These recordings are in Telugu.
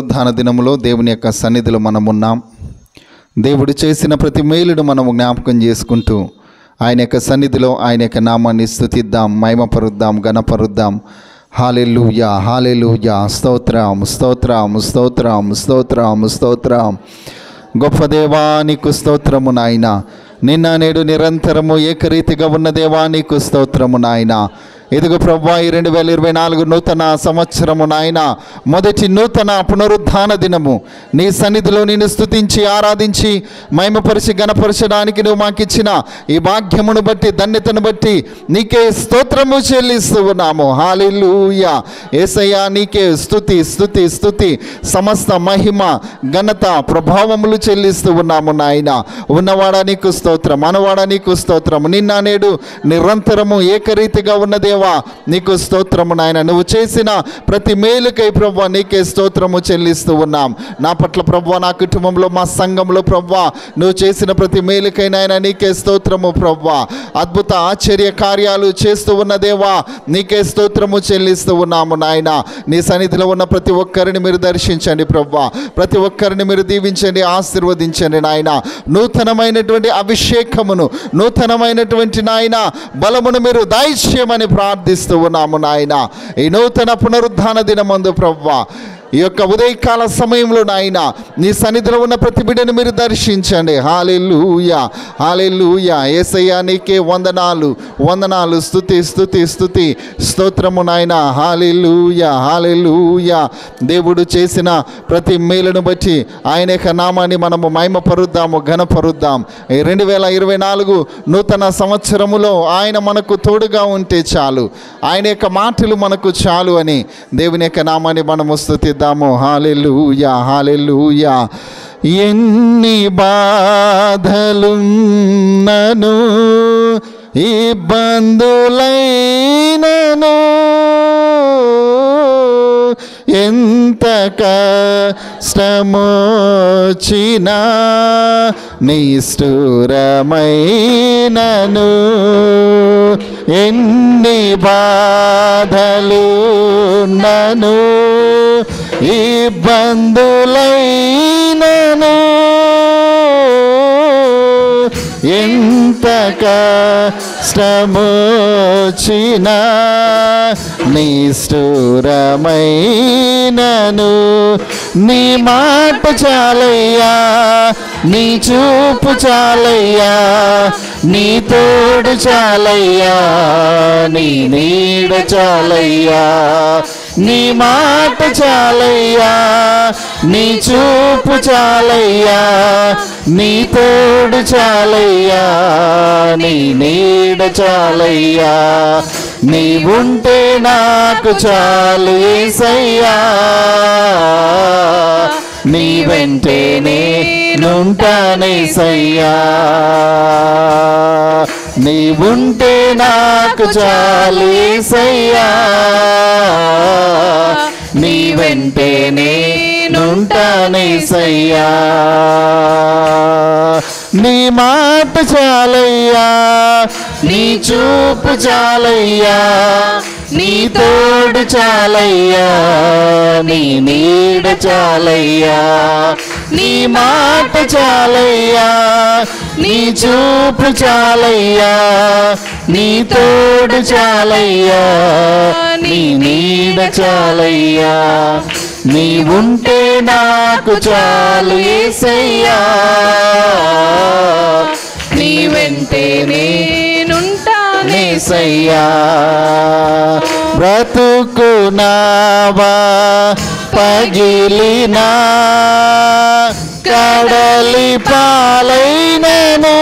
పునరుద్ధాన దినములో దేవుని యొక్క సన్నిధిలో మనం ఉన్నాం దేవుడు చేసిన ప్రతి మేలును మనం జ్ఞాపకం చేసుకుంటూ ఆయన యొక్క సన్నిధిలో ఆయన యొక్క నామాన్ని స్థుతిద్దాం మహిమపరుద్దాం గణపరుద్దాం హాలెలూయా హాలెలూయా స్తోత్రం స్తోత్రం స్తోత్రం స్తోత్రం స్తోత్రం గొప్ప దేవా నీకు స్తోత్రము నాయన నిన్న నేడు నిరంతరము ఏకరీతిగా ఉన్న దేవా నీకు స్తోత్రము నాయన ఇదిగో ప్రభా ఈ రెండు వేల ఇరవై నాలుగు నూతన సంవత్సరము నాయన మొదటి నూతన పునరుద్ధాన దినము నీ సన్నిధిలో నేను స్తుతించి ఆరాధించి మహిమపరిచి గణపరచడానికి నువ్వు మాకిచ్చిన ఈ భాగ్యమును బట్టి ధన్యతను బట్టి నీకే స్తోత్రము చెల్లిస్తూ ఉన్నాము హాలిలూయా ఏసయ్యా నీకే స్తుతి స్తుతి స్తుతి సమస్త మహిమ ఘనత ప్రభావములు చెల్లిస్తూ ఉన్నాము నాయన ఉన్నవాడా నీకు స్తోత్రం అనవాడా నీకు స్తోత్రం నిన్న నేడు నిరంతరము ఏకరీతిగా ఉన్న దేవా నీకు స్తోత్రము నాయన నువ్వు చేసిన ప్రతి మేలుకై ప్రభు నీకే స్తోత్రము చెల్లిస్తూ ఉన్నాం నా పట్ల ప్రభు నా కుటుంబంలో మా సంఘంలో ప్రభు నువ్వు చేసిన ప్రతి మేలుకై నాయన నీకే స్తోత్రము ప్రభు అద్భుత ఆశ్చర్య కార్యాలు చేస్తూ ఉన్న దేవా నీకే స్తోత్రము చెల్లిస్తూ ఉన్నాము నాయన నీ సన్నిధిలో ఉన్న ప్రతి ఒక్కరిని మీరు దర్శించండి ప్రభు ప్రతి ఒక్కరిని మీరు దీవించండి ఆశీర్వదించండి నాయన నూతనమైనటువంటి అభిషేకమును నూతనమైనటువంటి నాయన బలమును మీరు దైశ్యమని ప్రార్థిస్తూ ఉన్నాము నాయన ఈ నూతన పునరుద్ధాన దినమందు ప్రవ్వా ఈ యొక్క ఉదయకాల సమయంలో నాయన నీ సన్నిధిలో ఉన్న ప్రతి బిడ్డను మీరు దర్శించండి హాలెలూయా హాలెలూయా ఏసయ్యా నీకే వందనాలు వందనాలు స్తుతి స్తుతి స్తుతి స్తోత్రము నాయన హాలెలూయా హాలెలూయా దేవుడు చేసిన ప్రతి మేలును బట్టి ఆయన యొక్క నామాన్ని మనము మహిమపరుద్దాము ఘనపరుద్దాం ఈ రెండు వేల ఇరవై నాలుగు నూతన సంవత్సరములో ఆయన మనకు తోడుగా ఉంటే చాలు ఆయన యొక్క మాటలు మనకు చాలు అని దేవుని యొక్క నామాన్ని మనము స్థుతిద్దాము హాలెలూయా హాలెలూయా ఎన్ని బాధలున్నను ఇబ్బందులైనను ఎంత కష్టమోచినా నిష్ఠురమైనను ఎన్ని బాధలు నను ఇబ్బందులైనను ఎంత కష్టమోచినా నిష్ఠురమైనను నీ మాట చాలయ్యా నీ చూపు చాలయ్యా నీ తోడు చాలయ్యా నీ నీడ చాలయ్యా నీ మాట చాలయ్యా నీ చూపు చాలయ్యా నీ తోడు చాలయ్యా నీ నీడ చాలయ్యా నీ ఉంటే నాకు చాలు ఏసయ్యా నీ వెంటేనే నుంటానేసయ్యా నీ ఉంటే నాకు చాలు ఏసయ్యా నీ వెంటేనే నుంటానేసయ్యా నీ మాట చాలయ్యా నీ చూపు చాలయ్యా నీ తోడు చాలయ్యా నీ నీడ చాలయ్యా నీ మాట చాలయ్యా నీ చూపు చాలయ్యా నీ తోడు చాలయ్యా నీ నీడ చాలయ్యా నీ ఉంటే నాకు చాలు ఏసయ్యా నీ వెంటే నేనుంటానే నేసయ్యా బ్రతుకునావా పగిలినా కడలి పాలైనను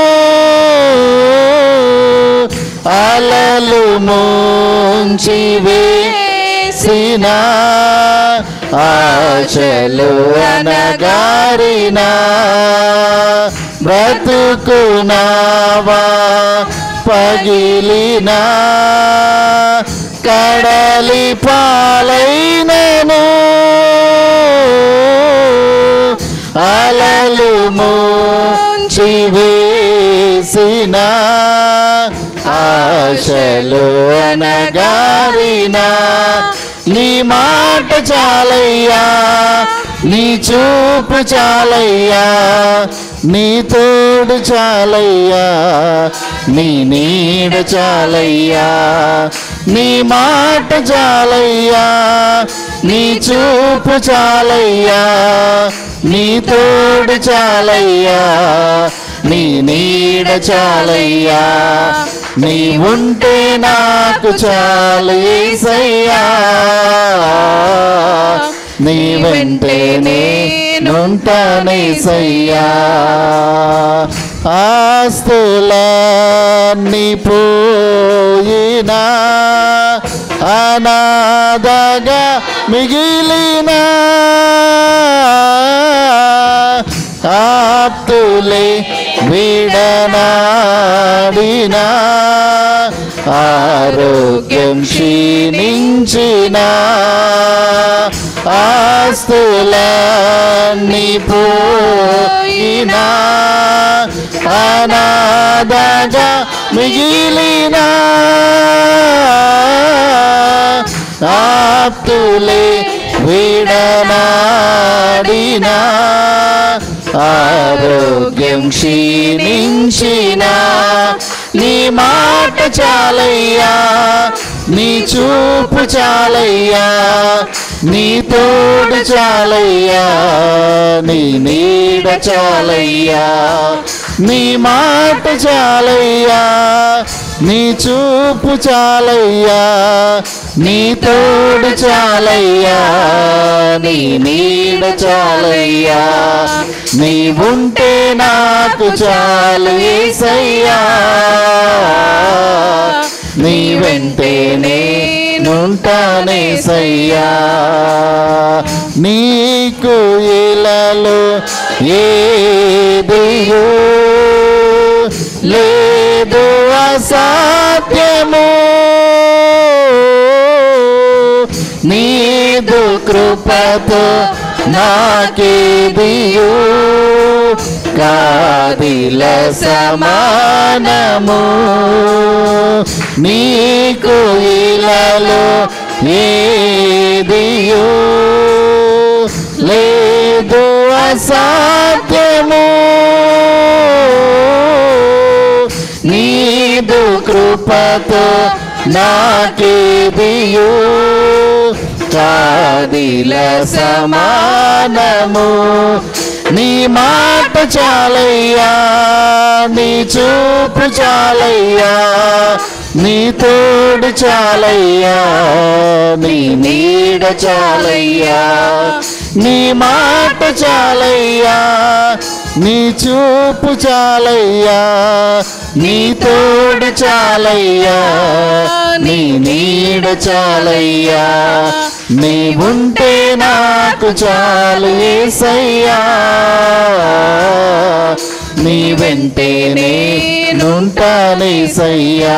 అలలు ముంచి వేసిన ఆశలు అనగారిన బ్రతుకునావా పగిలినా కడలి పాలైనను అలలు ముంచి వేసిన ఆశలు అనగారిన నీ మాట చాలయ్యా నీ చూపు చాలయ్యా నీ తోడు చాలయ్యా నీ నీడ చాలయ్యా నీ మాట చాలయ్యా నీ చూపు చాలయ్యా నీ తోడు చాలయ్యా నీ నీడ చాలయ్యా నీ ఉంటే నాకు చాలు ఏసయ్యా నీ వెంటే నేనుంటానేసయ్యా ఆస్తులన్నీ పోయినా అనాథగా మిగిలినా ఆప్తులే విడనాడినా ఆరోగ్యం క్షీణించిన ఆస్తులన్నీ పోయినా అనాథగా మిగిలిన ఆప్తులే విడనాడినా ఆరోగ్యం క్షీణించిన నీ మాట చాలయ్యా నీ చూపు చాలయ్యా నీ తోడు చాలయ్యా నీ నీడ చాలయ్యా నీ మాట చాలయ్యా నీ చూపు చాలయ్యా నీ తోడు చాలయ్యా నీ నీడ చాలయ్యా నీ ఉంటే నాకు చాలు ఏసయ్యా నీ వెంటే నేనుంటానేసయ్యా నీకు ఇలలో ఏదియో లేదు అసాధ్యము నీదు కృపతో నాకేదియో కాదిల సమానము నీకు ఇలలో ఏదియో లేదు అసాధ్యము నీదు కృపతో నాకేదియో కాదిల సమానము నీ మాట చాలయ్యా నీ చూపు చాలయ్యా నీ తోడు చాలయ్యా నీ నీడ చాలయ్యా నీ మాట చాలయ్యా నీ చూపు చాలయ్యా నీ తోడు చాలయ్యా నీ నీడ చాలయ్యా నీ ఉంటే నాకు చాలు ఏసయ్యా నీ వెంటే నేనుంటానేసయ్యా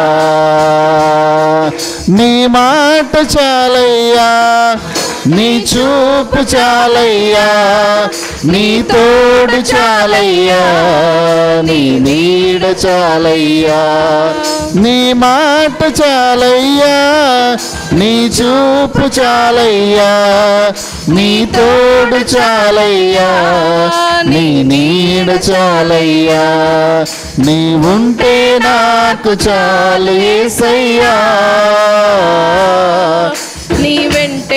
నీ మాట చాలయ్యా నీ చూపు చాలయ్యా నీ తోడు చాలయ్యా నీ నీడ చాలయ్యా నీ మాట చాలయ్యా నీ చూపు చాలయ్యా నీ తోడు చాలయ్యా నీ నీడ చాలయ్యా నీ ఉంటే నాకు చాలు ఏసయ్యా నీ వెంటే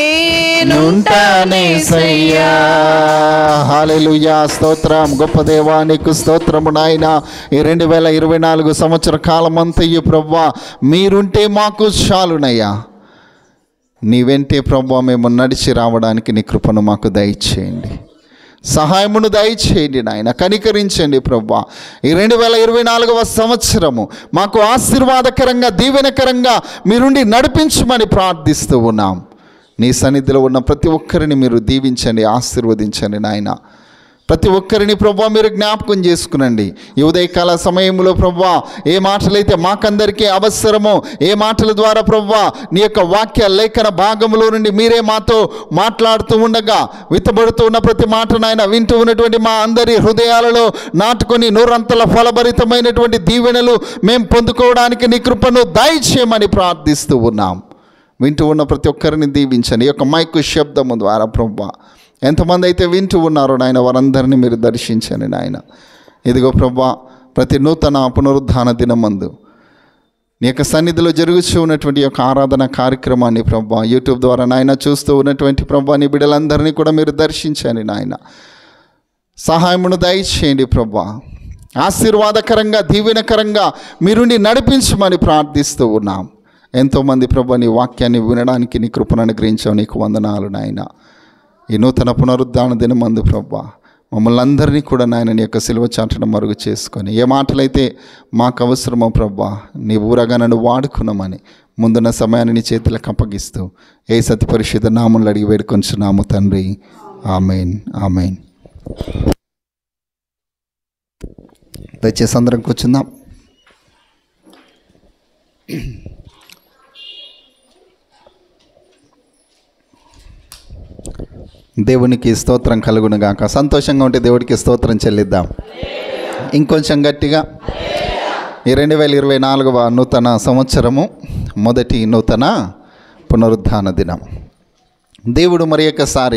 ఉంటానేసయ్యా హాలెలుయా స్తోత్రం గొప్ప దేవా నీకు స్తోత్రము నాయన ఈ రెండు వేల ఇరవై నాలుగు సంవత్సర కాలం అంతయ్యు ప్రవ్వా మీరుంటే మాకు చాలునయ్యా నీ వెంటే ప్రభా మేము నడిచి రావడానికి నీ కృపను మాకు దయచేయండి సహాయమును దయచేయండి నాయన కనికరించండి ప్రభా ఈ రెండు వేల ఇరవై నాలుగవ సంవత్సరము మాకు ఆశీర్వాదకరంగా దీవెనకరంగా మీరుండి నడిపించమని ప్రార్థిస్తూ ఉన్నాం నీ సన్నిధిలో ఉన్న ప్రతి ఒక్కరిని మీరు దీవించండి ఆశీర్వదించండి నాయన ప్రతి ఒక్కరిని ప్రభా మీరు జ్ఞాపకం చేసుకునండి ఈ ఉదయకాల సమయంలో ప్రభా ఏ మాటలైతే మాకందరికీ అవసరమో ఏ మాటల ద్వారా ప్రభా నీ యొక్క వాక్య లేఖన భాగంలో నుండి మీరే మాతో మాట్లాడుతూ ఉండగా విత్తబడుతూ ఉన్న ప్రతి మాట నాయన వింటూ ఉన్నటువంటి మా అందరి హృదయాలలో నాటుకొని నూరంతల ఫలభరితమైనటువంటి దీవెనలు మేము పొందుకోవడానికి నీ కృపను దయచేయమని ప్రార్థిస్తూ ఉన్నాం వింటూ ఉన్న ప్రతి ఒక్కరిని దీవించండి ఈ యొక్క మైకు శబ్దము ద్వారా ప్రభా ఎంతమంది అయితే వింటూ ఉన్నారో నాయన వారందరినీ మీరు దర్శించండి నాయన ఇదిగో ప్రభా ప్రతి నూతన పునరుద్ధాన దినమందు నీ యొక్క సన్నిధిలో జరుగుతూ ఉన్నటువంటి ఈ యొక్క ఆరాధన కార్యక్రమాన్ని ప్రభా యూట్యూబ్ ద్వారా నాయన చూస్తూ ఉన్నటువంటి ప్రభా నీ బిడ్డలందరినీ కూడా మీరు దర్శించండి నాయన సహాయమును దయచేయండి ప్రభా ఆశీర్వాదకరంగా దీవెనకరంగా మీరుండి నడిపించమని ప్రార్థిస్తూ ఉన్నాం ఎంతోమంది ప్రభా నీ వాక్యాన్ని వినడానికి నీ కృపను అనుగ్రహించావు నీకు వందనాలు నాయన ఈ నూతన పునరుద్ధాన దినమందు ప్రభా మమ్మల్ని అందరినీ కూడా నాయన నీ యొక్క సిలువ చాటను మరుగు చేసుకొని ఏ మాటలైతే మాకు అవసరమో ప్రభా నీ ఊరగా నన్ను వాడుకున్నామని ముందున్న సమయాన్ని నీ చేతులకు అప్పగిస్తూ ఏ సతి పరిశుద్ధ నాములు అడిగి వేడుకొంచున్నాము తండ్రి ఆమెన్ ఆమెన్ దయచేసి అందరం కూర్చుందాం దేవునికి స్తోత్రం కలుగును గాక సంతోషంగా ఉంటే దేవుడికి స్తోత్రం చెల్లిద్దాం ఇంకొంచెం గట్టిగా ఈ రెండు వేల ఇరవై నాలుగవ నూతన సంవత్సరము మొదటి నూతన పునరుద్ధాన దినం దేవుడు మరి ఒకసారి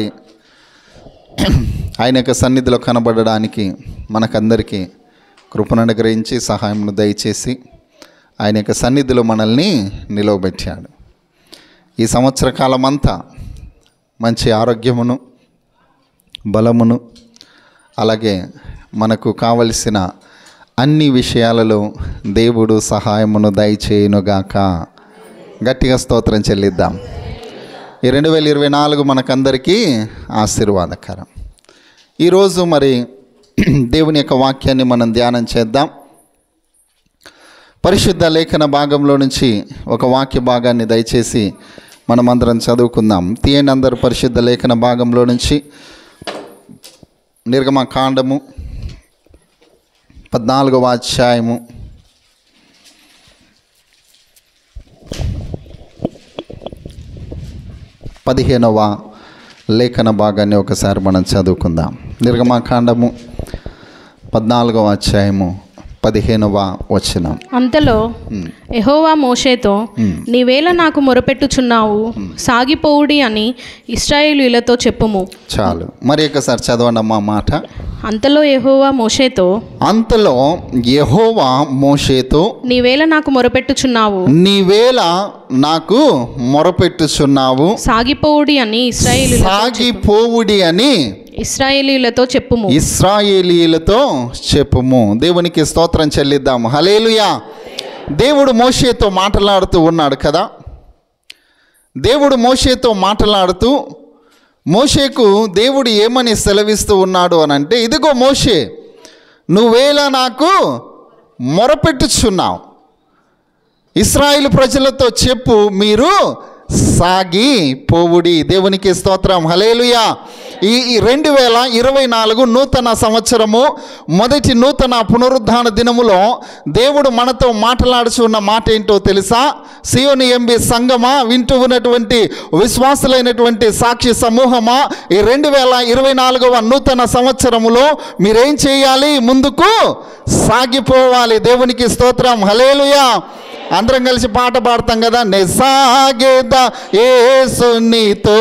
ఆయన యొక్క సన్నిధిలో కనబడడానికి మనకందరికీ కృపను అనుగ్రహించి సహాయమును దయచేసి ఆయన యొక్క సన్నిధిలో మనల్ని నిలవబెట్టాడు ఈ సంవత్సర కాలం అంతా మంచి ఆరోగ్యమును బలమును అలాగే మనకు కావలసిన అన్ని విషయాలలో దేవుడు సహాయమును దయచేయునుగాక గట్టిగా స్తోత్రం చెల్లిద్దాం ఈ రెండు వేల ఇరవై నాలుగు మనకందరికీ ఆశీర్వాదకరం ఈరోజు మరి దేవుని యొక్క వాక్యాన్ని మనం ధ్యానం చేద్దాం పరిశుద్ధ లేఖన భాగంలో నుంచి ఒక వాక్య భాగాన్ని దయచేసి మనమందరం చదువుకుందాం తీయండి అందరు పరిశుద్ధ లేఖన భాగంలో నుంచి నిర్గమ కాండము పద్నాలుగవ అధ్యాయము పదిహేనవ లేఖన భాగాన్ని ఒకసారి మనం చదువుకుందాం నిర్గమాకాండము పద్నాలుగవ అధ్యాయము పదిహేనవ వచనం అంతలో ఎహోవా మోషేతో నీవేళ నాకు మొరపెట్టుచున్నావు సాగిపోవుడి అని ఇస్రాయేలీలతో చెప్పుము చాలు మరి ఒకసారి చదవండి అమ్మా మాట అంతలో ఎహోవా మోషేతో అంతలో యెహోవా మోషేతో నీవేళ నాకు మొరపెట్టుచున్నావు నీవేళ నాకు మొరపెట్టుచున్నావు సాగిపోవుడి అని ఇస్రాయేలు సాగిపోవుడి అని ఇస్రాయేలీలతో చెప్పుము ఇస్రాయేలీలతో చెప్పుము దేవునికి స్తోత్రం చెల్లిద్దాం హలేలుయా దేవుడు మోషేతో మాట్లాడుతూ ఉన్నాడు కదా దేవుడు మోషేతో మాట్లాడుతూ మోషేకు దేవుడు ఏమని సెలవిస్తూ ఉన్నాడు అని అంటే ఇదిగో మోషే నువ్వేలా నాకు మొరపెట్టుచున్నావు ఇస్రాయిల్ ప్రజలతో చెప్పు మీరు సాగి పోవుడి దేవునికి స్తోత్రం హలేలుయా ఈ ఈ రెండు వేల ఇరవై నాలుగు నూతన సంవత్సరము మొదటి నూతన పునరుద్ధాన దినములో దేవుడు మనతో మాట్లాడుచున్న మాట ఏంటో తెలుసా సియోని ఎంబి సంగమా వింటూ ఉన్నటువంటి విశ్వాసులైనటువంటి సాక్షి సమూహమా ఈ రెండు వేల ఇరవై నాలుగవ నూతన సంవత్సరములో మీరేం చేయాలి ముందుకు సాగిపోవాలి దేవునికి స్తోత్రం హలేలుయా అందరం కలిసి పాట పాడతాం కదా నెసాగేద ఏసునితో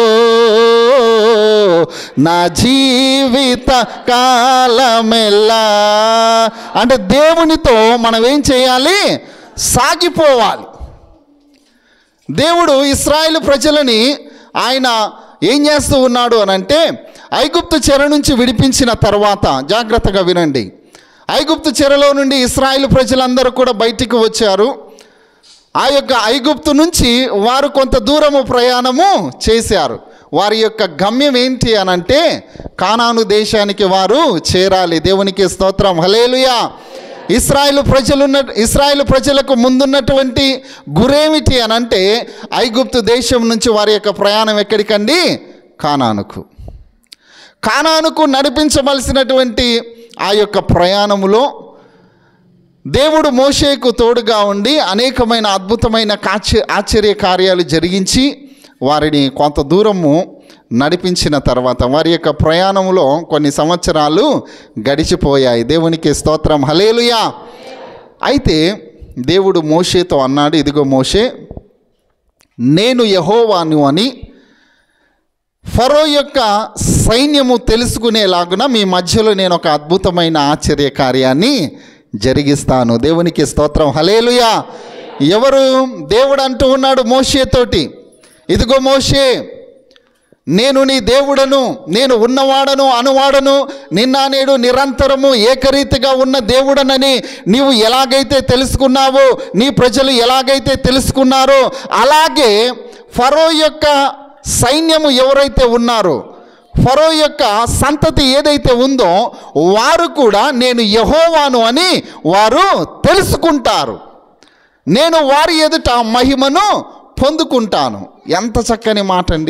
నా జీవిత కాలమెల్లా అంటే దేవునితో మనం ఏం చేయాలి సాగిపోవాలి దేవుడు ఇస్రాయేల్ ప్రజలని ఆయన ఏం చేస్తూ ఉన్నాడు అని అంటే ఐగుప్తు చెర నుంచి విడిపించిన తర్వాత జాగ్రత్తగా వినండి ఐగుప్తు చెరలో నుండి ఇస్రాయేల్ ప్రజలందరూ కూడా బయటికి వచ్చారు ఆ యొక్క ఐగుప్తు నుంచి వారు కొంత దూరము ప్రయాణము చేశారు వారి యొక్క గమ్యం ఏంటి అని అంటే కానాను దేశానికి వారు చేరాలి దేవునికి స్తోత్రం హలేలుయా ఇస్రాయేల్ ప్రజలున్న ఇస్రాయేల్ ప్రజలకు ముందున్నటువంటి గురేమిటి అని అంటే ఐగుప్తు దేశం నుంచి వారి యొక్క ప్రయాణం ఎక్కడికండి కానానుకు కానానుకు నడిపించవలసినటువంటి ఆ యొక్క ప్రయాణములో దేవుడు మోషేకు తోడుగా ఉండి అనేకమైన అద్భుతమైన కాచ ఆశ్చర్య కార్యాలు జరిగించి వారిని కొంత దూరము నడిపించిన తర్వాత వారి యొక్క ప్రయాణంలో కొన్ని సంవత్సరాలు గడిచిపోయాయి దేవునికి స్తోత్రం హలేలుయా అయితే దేవుడు మోషేతో అన్నాడు ఇదిగో మోషే నేను యహోవాను అని ఫరో యొక్క సైన్యము తెలుసుకునేలాగున మీ మధ్యలో నేను ఒక అద్భుతమైన ఆశ్చర్య కార్యాన్ని జరిగిస్తాను దేవునికి స్తోత్రం హలేలుయా ఎవరు దేవుడు అంటూ ఉన్నాడు మోషేతోటి ఇదిగో మోషే నేను నీ దేవుడను నేను ఉన్నవాడను అనువాడను నిన్న నేడు నిరంతరము ఏకరీతిగా ఉన్న దేవుడనని నీవు ఎలాగైతే తెలుసుకున్నావో నీ ప్రజలు ఎలాగైతే తెలుసుకున్నారో అలాగే ఫరో యొక్క సైన్యము ఎవరైతే ఉన్నారో ఫరో యొక్క సంతతి ఏదైతే ఉందో వారు కూడా నేను యహోవాను అని వారు తెలుసుకుంటారు నేను వారి ఎదుట మహిమను పొందుకుంటాను ఎంత చక్కని మాట అండి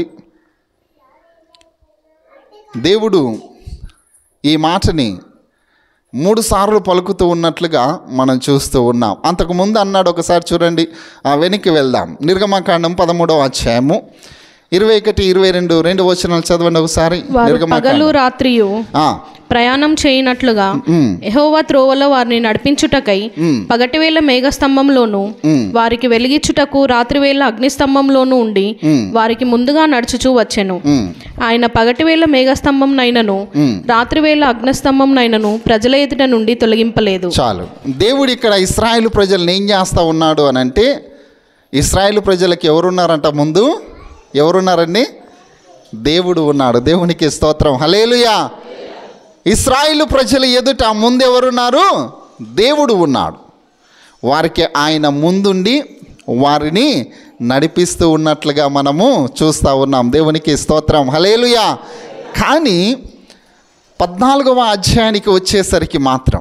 దేవుడు ఈ మాటని మూడు సార్లు పలుకుతూ ఉన్నట్లుగా మనం చూస్తూ ఉన్నాం అంతకుముందు అన్నాడు ఒకసారి చూడండి ఆ వెనక్కి వెళ్దాం నిర్గమకాండం పదమూడవ అధ్యాయము ఇరవై ఒకటి ఇరవై రెండు రెండు వచనాలు చదవండి ఒకసారి వారు పగలు నిర్గమకాండం రాత్రియు ఆ, ప్రయాణం చేయనట్లుగా ఉమ్, యెహోవా త్రోవలో వారిని నడిపించుటకై ఉమ్, పగటివేళ మేఘస్తంభంలోను ఉమ్, వారికి వెలిగించుటకు రాత్రివేళ అగ్నిస్తంభంలోను ఉండి ఉమ్, వారికి ముందుగా నడుచుచూ వచ్చెను ఉమ్, ఆయన పగటివేళ మేఘస్తంభం నైనను ఉమ్. రాత్రివేళ అగ్నిస్తంభం నైనను ప్రజల ఎదుట నుండి తొలగింపలేదు చాలు దేవుడు ఇక్కడ ఇస్రాయేల్ ప్రజల్ని ఏం చేస్తా ఉన్నాడు అని అంటే ఇస్రాయేల్ ప్రజలకు ఎవరున్నారంట ముందు ఎవరున్నారండి దేవుడు ఉన్నాడు దేవునికి స్తోత్రం హలేలుయా ఇస్రాయేల్ ప్రజల ఎదుట ముందు ఎవరున్నారు దేవుడు ఉన్నాడు వారికి ఆయన ముందుండి వారిని నడిపిస్తూ ఉన్నట్లుగా మనము చూస్తూ ఉన్నాం దేవునికి స్తోత్రం హలేలుయా కానీ పద్నాలుగవ అధ్యాయానికి వచ్చేసరికి మాత్రం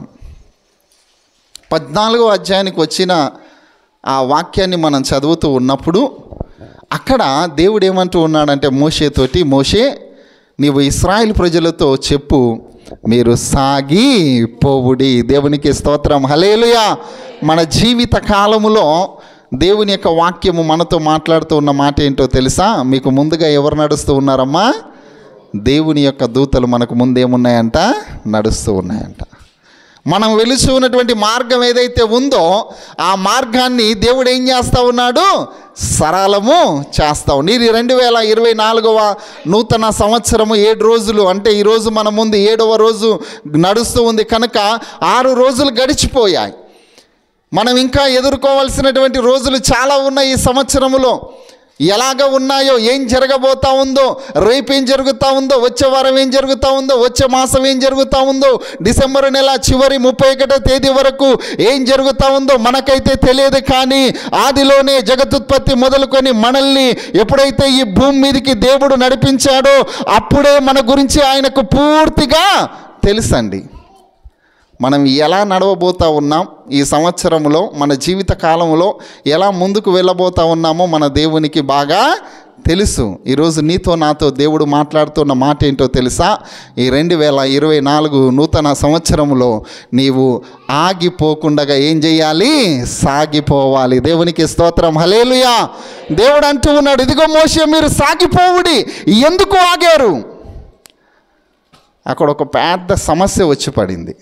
పద్నాలుగో అధ్యాయానికి వచ్చిన ఆ వాక్యాన్ని మనం చదువుతూ ఉన్నప్పుడు అక్కడ దేవుడు ఏమంటూ ఉన్నాడంటే మోషేతోటి మోషే నీవు ఇస్రాయిల్ ప్రజలతో చెప్పు మీరు సాగి పోవుడి దేవునికి స్తోత్రం హలేలుయా మన జీవిత కాలములో దేవుని యొక్క వాక్యము మనతో మాట్లాడుతూ ఉన్న మాట ఏంటో తెలుసా మీకు ముందుగా ఎవరు నడుస్తూ ఉన్నారమ్మా దేవుని యొక్క దూతలు మనకు ముందేమున్నాయంట నడుస్తూ ఉన్నాయంట మనం వెలుసు ఉన్నటువంటి మార్గం ఏదైతే ఉందో ఆ మార్గాన్ని దేవుడు ఏం చేస్తా ఉన్నాడు సరళము చేస్తావు నీరు రెండు వేల ఇరవై నాలుగవ నూతన సంవత్సరము ఏడు రోజులు అంటే ఈరోజు మన ముందు ఏడవ రోజు నడుస్తూ ఉంది కనుక ఆరు రోజులు గడిచిపోయాయి మనం ఇంకా ఎదుర్కోవాల్సినటువంటి రోజులు చాలా ఉన్నాయి ఈ సంవత్సరములో ఎలాగ ఉన్నాయో ఏం జరగబోతా ఉందో రేపు ఏం జరుగుతూ ఉందో వచ్చే వారం ఏం జరుగుతూ ఉందో వచ్చే మాసం ఏం జరుగుతూ ఉందో డిసెంబర్ నెల చివరి ముప్పై ఒకటో తేదీ వరకు ఏం జరుగుతూ ఉందో మనకైతే తెలియదు కానీ ఆదిలోనే జగతుత్పత్తి మొదలుకొని మనల్ని ఎప్పుడైతే ఈ భూమి మీదకి దేవుడు నడిపించాడో అప్పుడే మన గురించి ఆయనకు పూర్తిగా తెలుసండి మనం ఎలా నడవబోతా ఉన్నాం ఈ సంవత్సరంలో మన జీవిత కాలంలో ఎలా ముందుకు వెళ్ళబోతా ఉన్నామో మన దేవునికి బాగా తెలుసు ఈరోజు నీతో నాతో దేవుడు మాట్లాడుతున్న మాట ఏంటో తెలుసా ఈ రెండు వేల ఇరవై నాలుగు నూతన సంవత్సరంలో నీవు ఆగిపోకుండా ఏం చేయాలి సాగిపోవాలి దేవునికి స్తోత్రం హలేలుయా దేవుడు అంటూ ఉన్నాడు ఇదిగో మోసే మీరు సాగిపోవుడి ఎందుకు ఆగారు అక్కడ ఒక పెద్ద సమస్య వచ్చి పడింది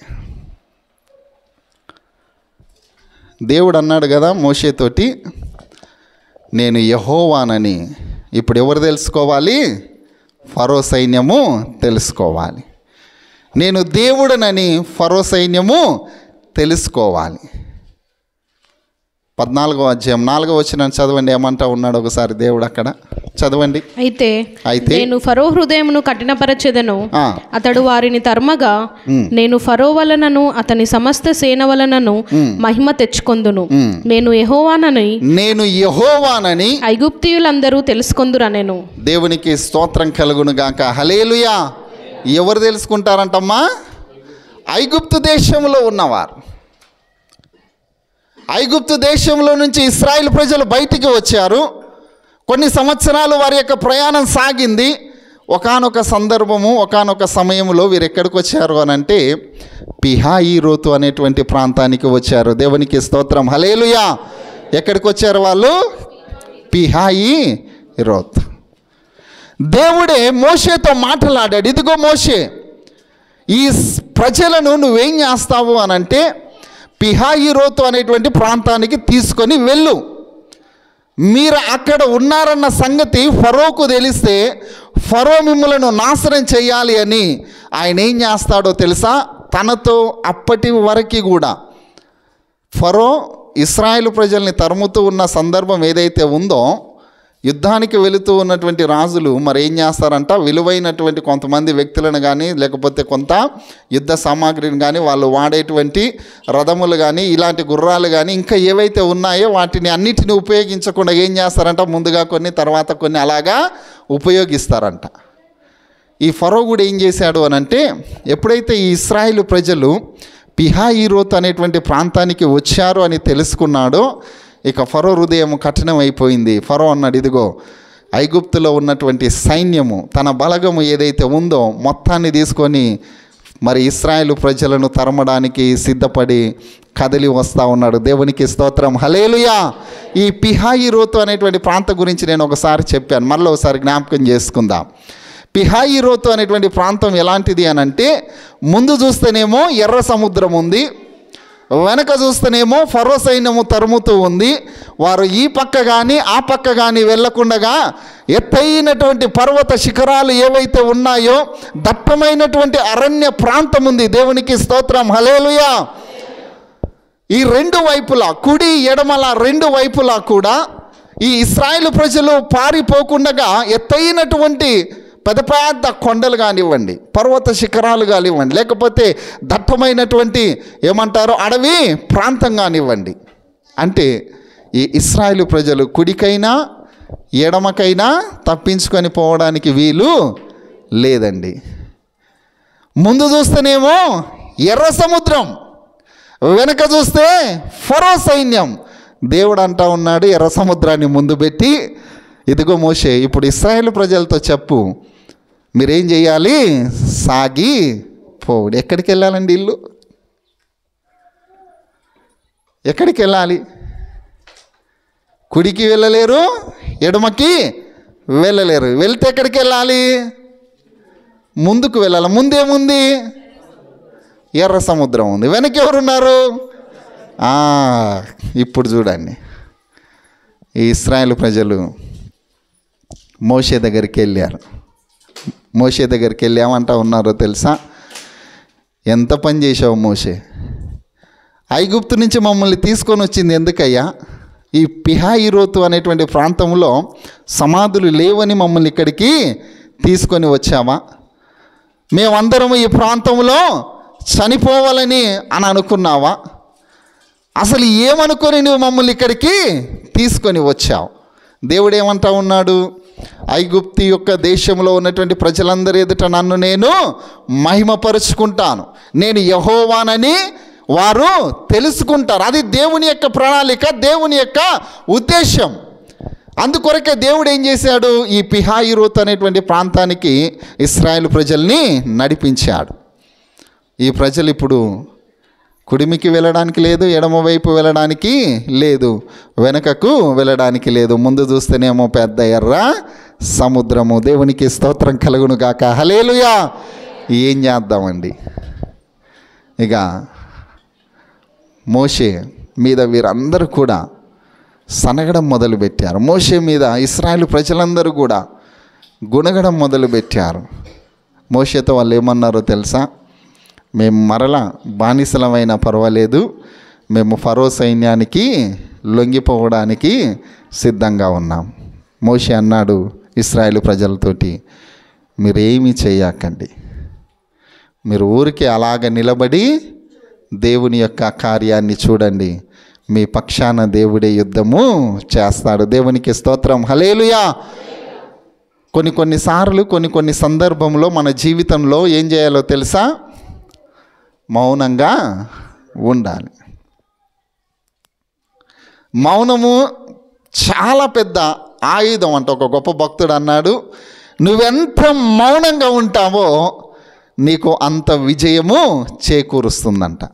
దేవుడు అన్నాడు కదా మోషేతోటి నేను యహోవానని ఇప్పుడు ఎవరు తెలుసుకోవాలి ఫరో సైన్యము తెలుసుకోవాలి నేను దేవుడనని ఫరో సైన్యము తెలుసుకోవాలి పద్నాలుగో అధ్యాయం నాలుగో వచ్చిన చదవండి ఏమంటా ఉన్నాడు ఒకసారి దేవుడు అక్కడ చదవండి అయితే అయితే నేను ఫరో హృదయమును కఠినపరచెదను ఆ, అతడు వారిని తరమగా ఉమ్, నేను ఫరో వలనను అతని సమస్త సేన వలనను మహిమ తెచ్చుకొందును ఉమ్. నేను యెహోవానని నేను యహోవానని ఐగుప్తియులందరూ తెలుసుకొందురనెను దేవునికి స్తోత్రం కలుగును గాక హలేలుయా ఎవరు తెలుసుకుంటారంటమ్మా ఐగుప్తు దేశంలో ఉన్నవారు ఐగుప్తు దేశంలో నుంచి ఇస్రాయిల్ ప్రజలు బయటికి వచ్చారు కొన్ని సంవత్సరాలు వారి యొక్క ప్రయాణం సాగింది ఒకానొక సందర్భము ఒకానొక సమయంలో వీరు ఎక్కడికి వచ్చారు అని అంటే పిహాయి రోతు అనేటువంటి ప్రాంతానికి వచ్చారు దేవునికి స్తోత్రం హలేలుయా ఎక్కడికి వచ్చారు వాళ్ళు పిహాయి రోత్ దేవుడే మోషేతో మాట్లాడాడు ఇదిగో మోషే ఈ స్- ప్రజలను నువ్వేం చేస్తావు అని అంటే పిహాయి రోతు అనేటువంటి ప్రాంతానికి తీసుకొని వెళ్ళు మీరు అక్కడ ఉన్నారన్న సంగతి ఫరోకు తెలిస్తే ఫరో మిమ్మలను నాశనం చేయాలి అని ఆయన ఏం చేస్తాడో తెలుసా తనతో అప్పటి వరకు కూడా ఫరో ఇస్రాయేల్ ప్రజల్ని తరుముతూ ఉన్న సందర్భం ఏదైతే ఉందో యుద్ధానికి వెళుతూ ఉన్నటువంటి రాజులు మరి ఏం చేస్తారంట విలువైనటువంటి కొంతమంది వ్యక్తులను కానీ లేకపోతే కొంత యుద్ధ సామాగ్రిని కానీ వాళ్ళు వాడేటువంటి రథములు కానీ ఇలాంటి గుర్రాలు కానీ ఇంకా ఏవైతే ఉన్నాయో వాటిని అన్నిటిని ఉపయోగించకుండా ఏం చేస్తారంట ముందుగా కొన్ని తర్వాత కొన్ని అలాగా ఉపయోగిస్తారంట ఈ ఫరో కూడా ఏం చేశాడు అని అంటే ఎప్పుడైతే ఈ ఇస్రాయేల్ ప్రజలు పిహాయిరోత్ అనేటువంటి ప్రాంతానికి వచ్చారు అని తెలుసుకున్నాడో ఇక ఫరో హృదయం కఠినమైపోయింది ఫరో అన్నాడు ఇదిగో ఐగుప్తులో ఉన్నటువంటి సైన్యము తన బలగము ఏదైతే ఉందో మొత్తాన్ని తీసుకొని మరి ఇస్రాయేల్ ప్రజలను తరమడానికి సిద్ధపడి కదిలి వస్తూ ఉన్నాడు దేవునికి స్తోత్రం హలేలుయా ఈ పిహాయిరోతు అనేటువంటి ప్రాంతం గురించి నేను ఒకసారి చెప్పాను మళ్ళీ ఒకసారి జ్ఞాపకం చేసుకుందాం పిహాయిరోతు అనేటువంటి ప్రాంతం ఎలాంటిది అని అంటే ముందు చూస్తేనేమో ఎర్ర సముద్రం ఉంది వెనక చూస్తేనేమో ఫరో సైన్యము తరుముతూ ఉంది వారు ఈ పక్క కానీ ఆ పక్క కానీ వెళ్లకుండగా ఎత్తైనటువంటి పర్వత శిఖరాలు ఏవైతే ఉన్నాయో దట్టమైనటువంటి అరణ్య ప్రాంతం ఉంది దేవునికి స్తోత్రం హలేలుయా ఈ రెండు వైపులా కుడి ఎడమల రెండు వైపులా కూడా ఈ ఇస్రాయేల్ ప్రజలు పారిపోకుండగా ఎత్తైనటువంటి పెద్ద పెద్ద కొండలు కానివ్వండి పర్వత శిఖరాలు కానివ్వండి లేకపోతే దట్టమైనటువంటి ఏమంటారు అడవి ప్రాంతం కానివ్వండి అంటే ఈ ఇస్రాయేల్ ప్రజలు కుడికైనా ఎడమకైనా తప్పించుకొని పోవడానికి వీలు లేదండి ముందు చూస్తేనేమో ఎర్ర సముద్రం వెనక చూస్తే ఫరో సైన్యం దేవుడు అంటా ఉన్నాడు ఎర్ర సముద్రాన్ని ముందు పెట్టి ఇదిగో మోషే ఇప్పుడు ఇస్రాయేల్ ప్రజలతో చెప్పు మీరేం చేయాలి సాగి పోవుడు ఎక్కడికి వెళ్ళాలండి ఇల్లు ఎక్కడికి వెళ్ళాలి కుడికి వెళ్ళలేరు ఎడమకి వెళ్ళలేరు వెళ్తే ఎక్కడికి వెళ్ళాలి ముందుకు వెళ్ళాలి ముందేముంది ఎర్ర సముద్రం ఉంది వెనక ఎవరున్నారు ఆ, ఇప్పుడు చూడండి ఈ ఇస్రాయేల్ ప్రజలు మోషే దగ్గరికి వెళ్ళారు మోషే దగ్గరికి వెళ్ళి ఏమంటా ఉన్నారో తెలుసా ఎంత పని చేసావు మోషే ఐగుప్తు నుంచి మమ్మల్ని తీసుకొని వచ్చింది ఎందుకయ్యా ఈ పిహాయిరోతు అనేటువంటి ప్రాంతంలో సమాధులు లేవని మమ్మల్ని ఇక్కడికి తీసుకొని వచ్చావా మేమందరం ఈ ప్రాంతంలో చనిపోవాలని అని అనుకున్నావా అసలు ఏమనుకొని నువ్వు మమ్మల్ని ఇక్కడికి తీసుకొని వచ్చావు దేవుడు ఏమంటా ఉన్నాడు ఐగుప్తి యొక్క దేశంలో ఉన్నటువంటి ప్రజలందరి ఎదుట నన్ను నేను మహిమపరుచుకుంటాను నేను యహోవానని వారు తెలుసుకుంటారు అది దేవుని యొక్క ప్రణాళిక దేవుని యొక్క ఉద్దేశం అందుకొరకే దేవుడు ఏం చేశాడు ఈ పిహాయిరోత్ అనేటువంటి ప్రాంతానికి ఇస్రాయేల్ ప్రజల్ని నడిపించాడు ఈ ప్రజలు ఇప్పుడు కుడిమికి వెళ్ళడానికి లేదు ఎడమ వైపు వెళ్ళడానికి లేదు వెనకకు వెళ్ళడానికి లేదు ముందు చూస్తేనేమో పెద్ద ఎర్ర సముద్రము దేవునికి స్తోత్రం కలుగును గాక హలేలుయా ఏం చేద్దామండి ఇక మోషే మీద వీరందరూ కూడా సనగడం మొదలుపెట్టారు మోషే మీద ఇస్రాయేల్ ప్రజలందరూ కూడా గుణగడం మొదలుపెట్టారు మోషేతో వాళ్ళు ఏమన్నారో తెలుసా మేము మరల బానిసలమైనా పర్వాలేదు మేము ఫరో సైన్యానికి లొంగిపోవడానికి సిద్ధంగా ఉన్నాం మోషే అన్నాడు ఇస్రాయేల్ ప్రజలతోటి మీరేమీ చేయకండి మీరు ఊరికే అలాగ నిలబడి దేవుని యొక్క కార్యాన్ని చూడండి మీ పక్షాన దేవుడే యుద్ధము చేస్తాడు దేవునికి స్తోత్రం హలేలుయా కొన్ని కొన్నిసార్లు కొన్ని కొన్ని సందర్భంలో మన జీవితంలో ఏం చేయాలో తెలుసా మౌనంగా ఉండాలి మౌనము చాలా పెద్ద ఆయుధం అంట ఒక గొప్ప భక్తుడు అన్నాడు నువ్వెంత మౌనంగా ఉంటావో నీకు అంత విజయము చేకూరుస్తుందంట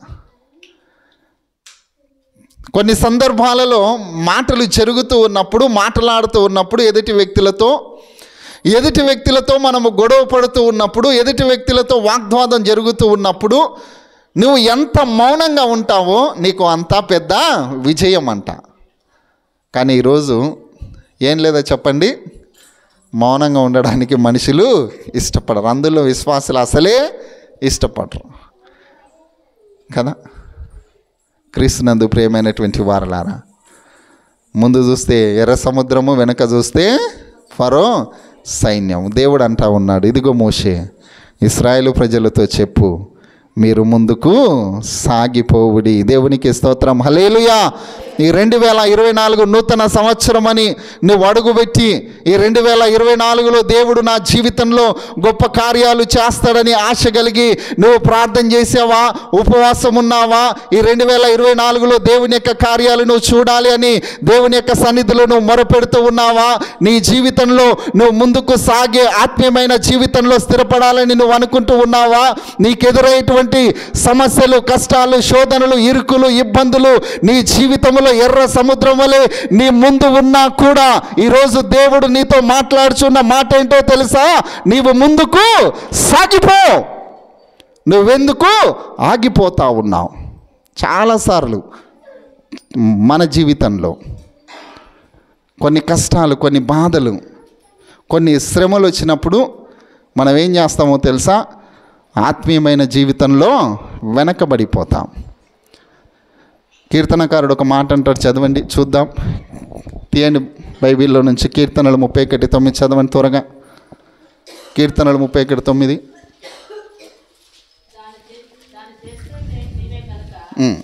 కొన్ని సందర్భాలలో మాటలు జరుగుతూ ఉన్నప్పుడు మాట్లాడుతూ ఉన్నప్పుడు ఎదుటి వ్యక్తులతో ఎదుటి వ్యక్తులతో మనము గొడవ పడుతూ ఉన్నప్పుడు ఎదుటి వ్యక్తులతో వాగ్వాదం జరుగుతూ ఉన్నప్పుడు నువ్వు ఎంత మౌనంగా ఉంటావో నీకు అంత పెద్ద విజయం అంట కానీ ఈరోజు ఏం లేదా చెప్పండి మౌనంగా ఉండడానికి మనుషులు ఇష్టపడరు అందులో విశ్వాసులు అసలే ఇష్టపడరు కదా క్రీస్తునందు ప్రియమైనటువంటి వారలారా ముందు చూస్తే ఎర్ర సముద్రము వెనక చూస్తే ఫరో సైన్యం దేవుడు అంటా ఉన్నాడు ఇదిగో మోషే ఇస్రాయేలు ప్రజలతో చెప్పు మీరు ముందుకు సాగిపోవుడి దేవునికి స్తోత్రం హలేలుయా ఈ రెండు వేల ఇరవై నాలుగు నూతన సంవత్సరం అని నువ్వు అడుగుపెట్టి ఈ రెండు వేల ఇరవై నాలుగులో దేవుడు నా జీవితంలో గొప్ప కార్యాలు చేస్తాడని ఆశ కలిగి నువ్వు ప్రార్థన చేసావా ఉపవాసం ఉన్నావా ఈ రెండు వేల ఇరవై నాలుగులో దేవుని యొక్క కార్యాలు నువ్వు చూడాలి అని దేవుని యొక్క సన్నిధిలో నువ్వు మొరపెడుతూ ఉన్నావా నీ జీవితంలో నువ్వు ముందుకు సాగే ఆత్మీయమైన జీవితంలో స్థిరపడాలని నువ్వు అనుకుంటూ ఉన్నావా నీకెదురయ్యేటువంటి సమస్యలు కష్టాలు శోధనలు ఇరుకులు ఇబ్బందులు నీ జీవితంలో ఎర్ర సముద్రం వలె నీ ముందు ఉన్నా కూడా ఈరోజు దేవుడు నీతో మాట్లాడుచున్న మాట ఏంటో తెలుసా నీవు ముందుకు సాగిపో నువ్వెందుకు ఆగిపోతా ఉన్నావు చాలాసార్లు మన జీవితంలో కొన్ని కష్టాలు కొన్ని బాధలు కొన్ని శ్రమలు వచ్చినప్పుడు మనం ఏం చేస్తామో తెలుసా ఆత్మీయమైన జీవితంలో వెనకబడిపోతాం కీర్తనకారుడు ఒక మాట అంటాడు చదవండి చూద్దాం తీయండి బైబిల్లో నుంచి కీర్తనలు ముప్పై ఒకటి తొమ్మిది చదవండి త్వరగా కీర్తనలు ముప్పై ఒకటి తొమ్మిది ఉమ్.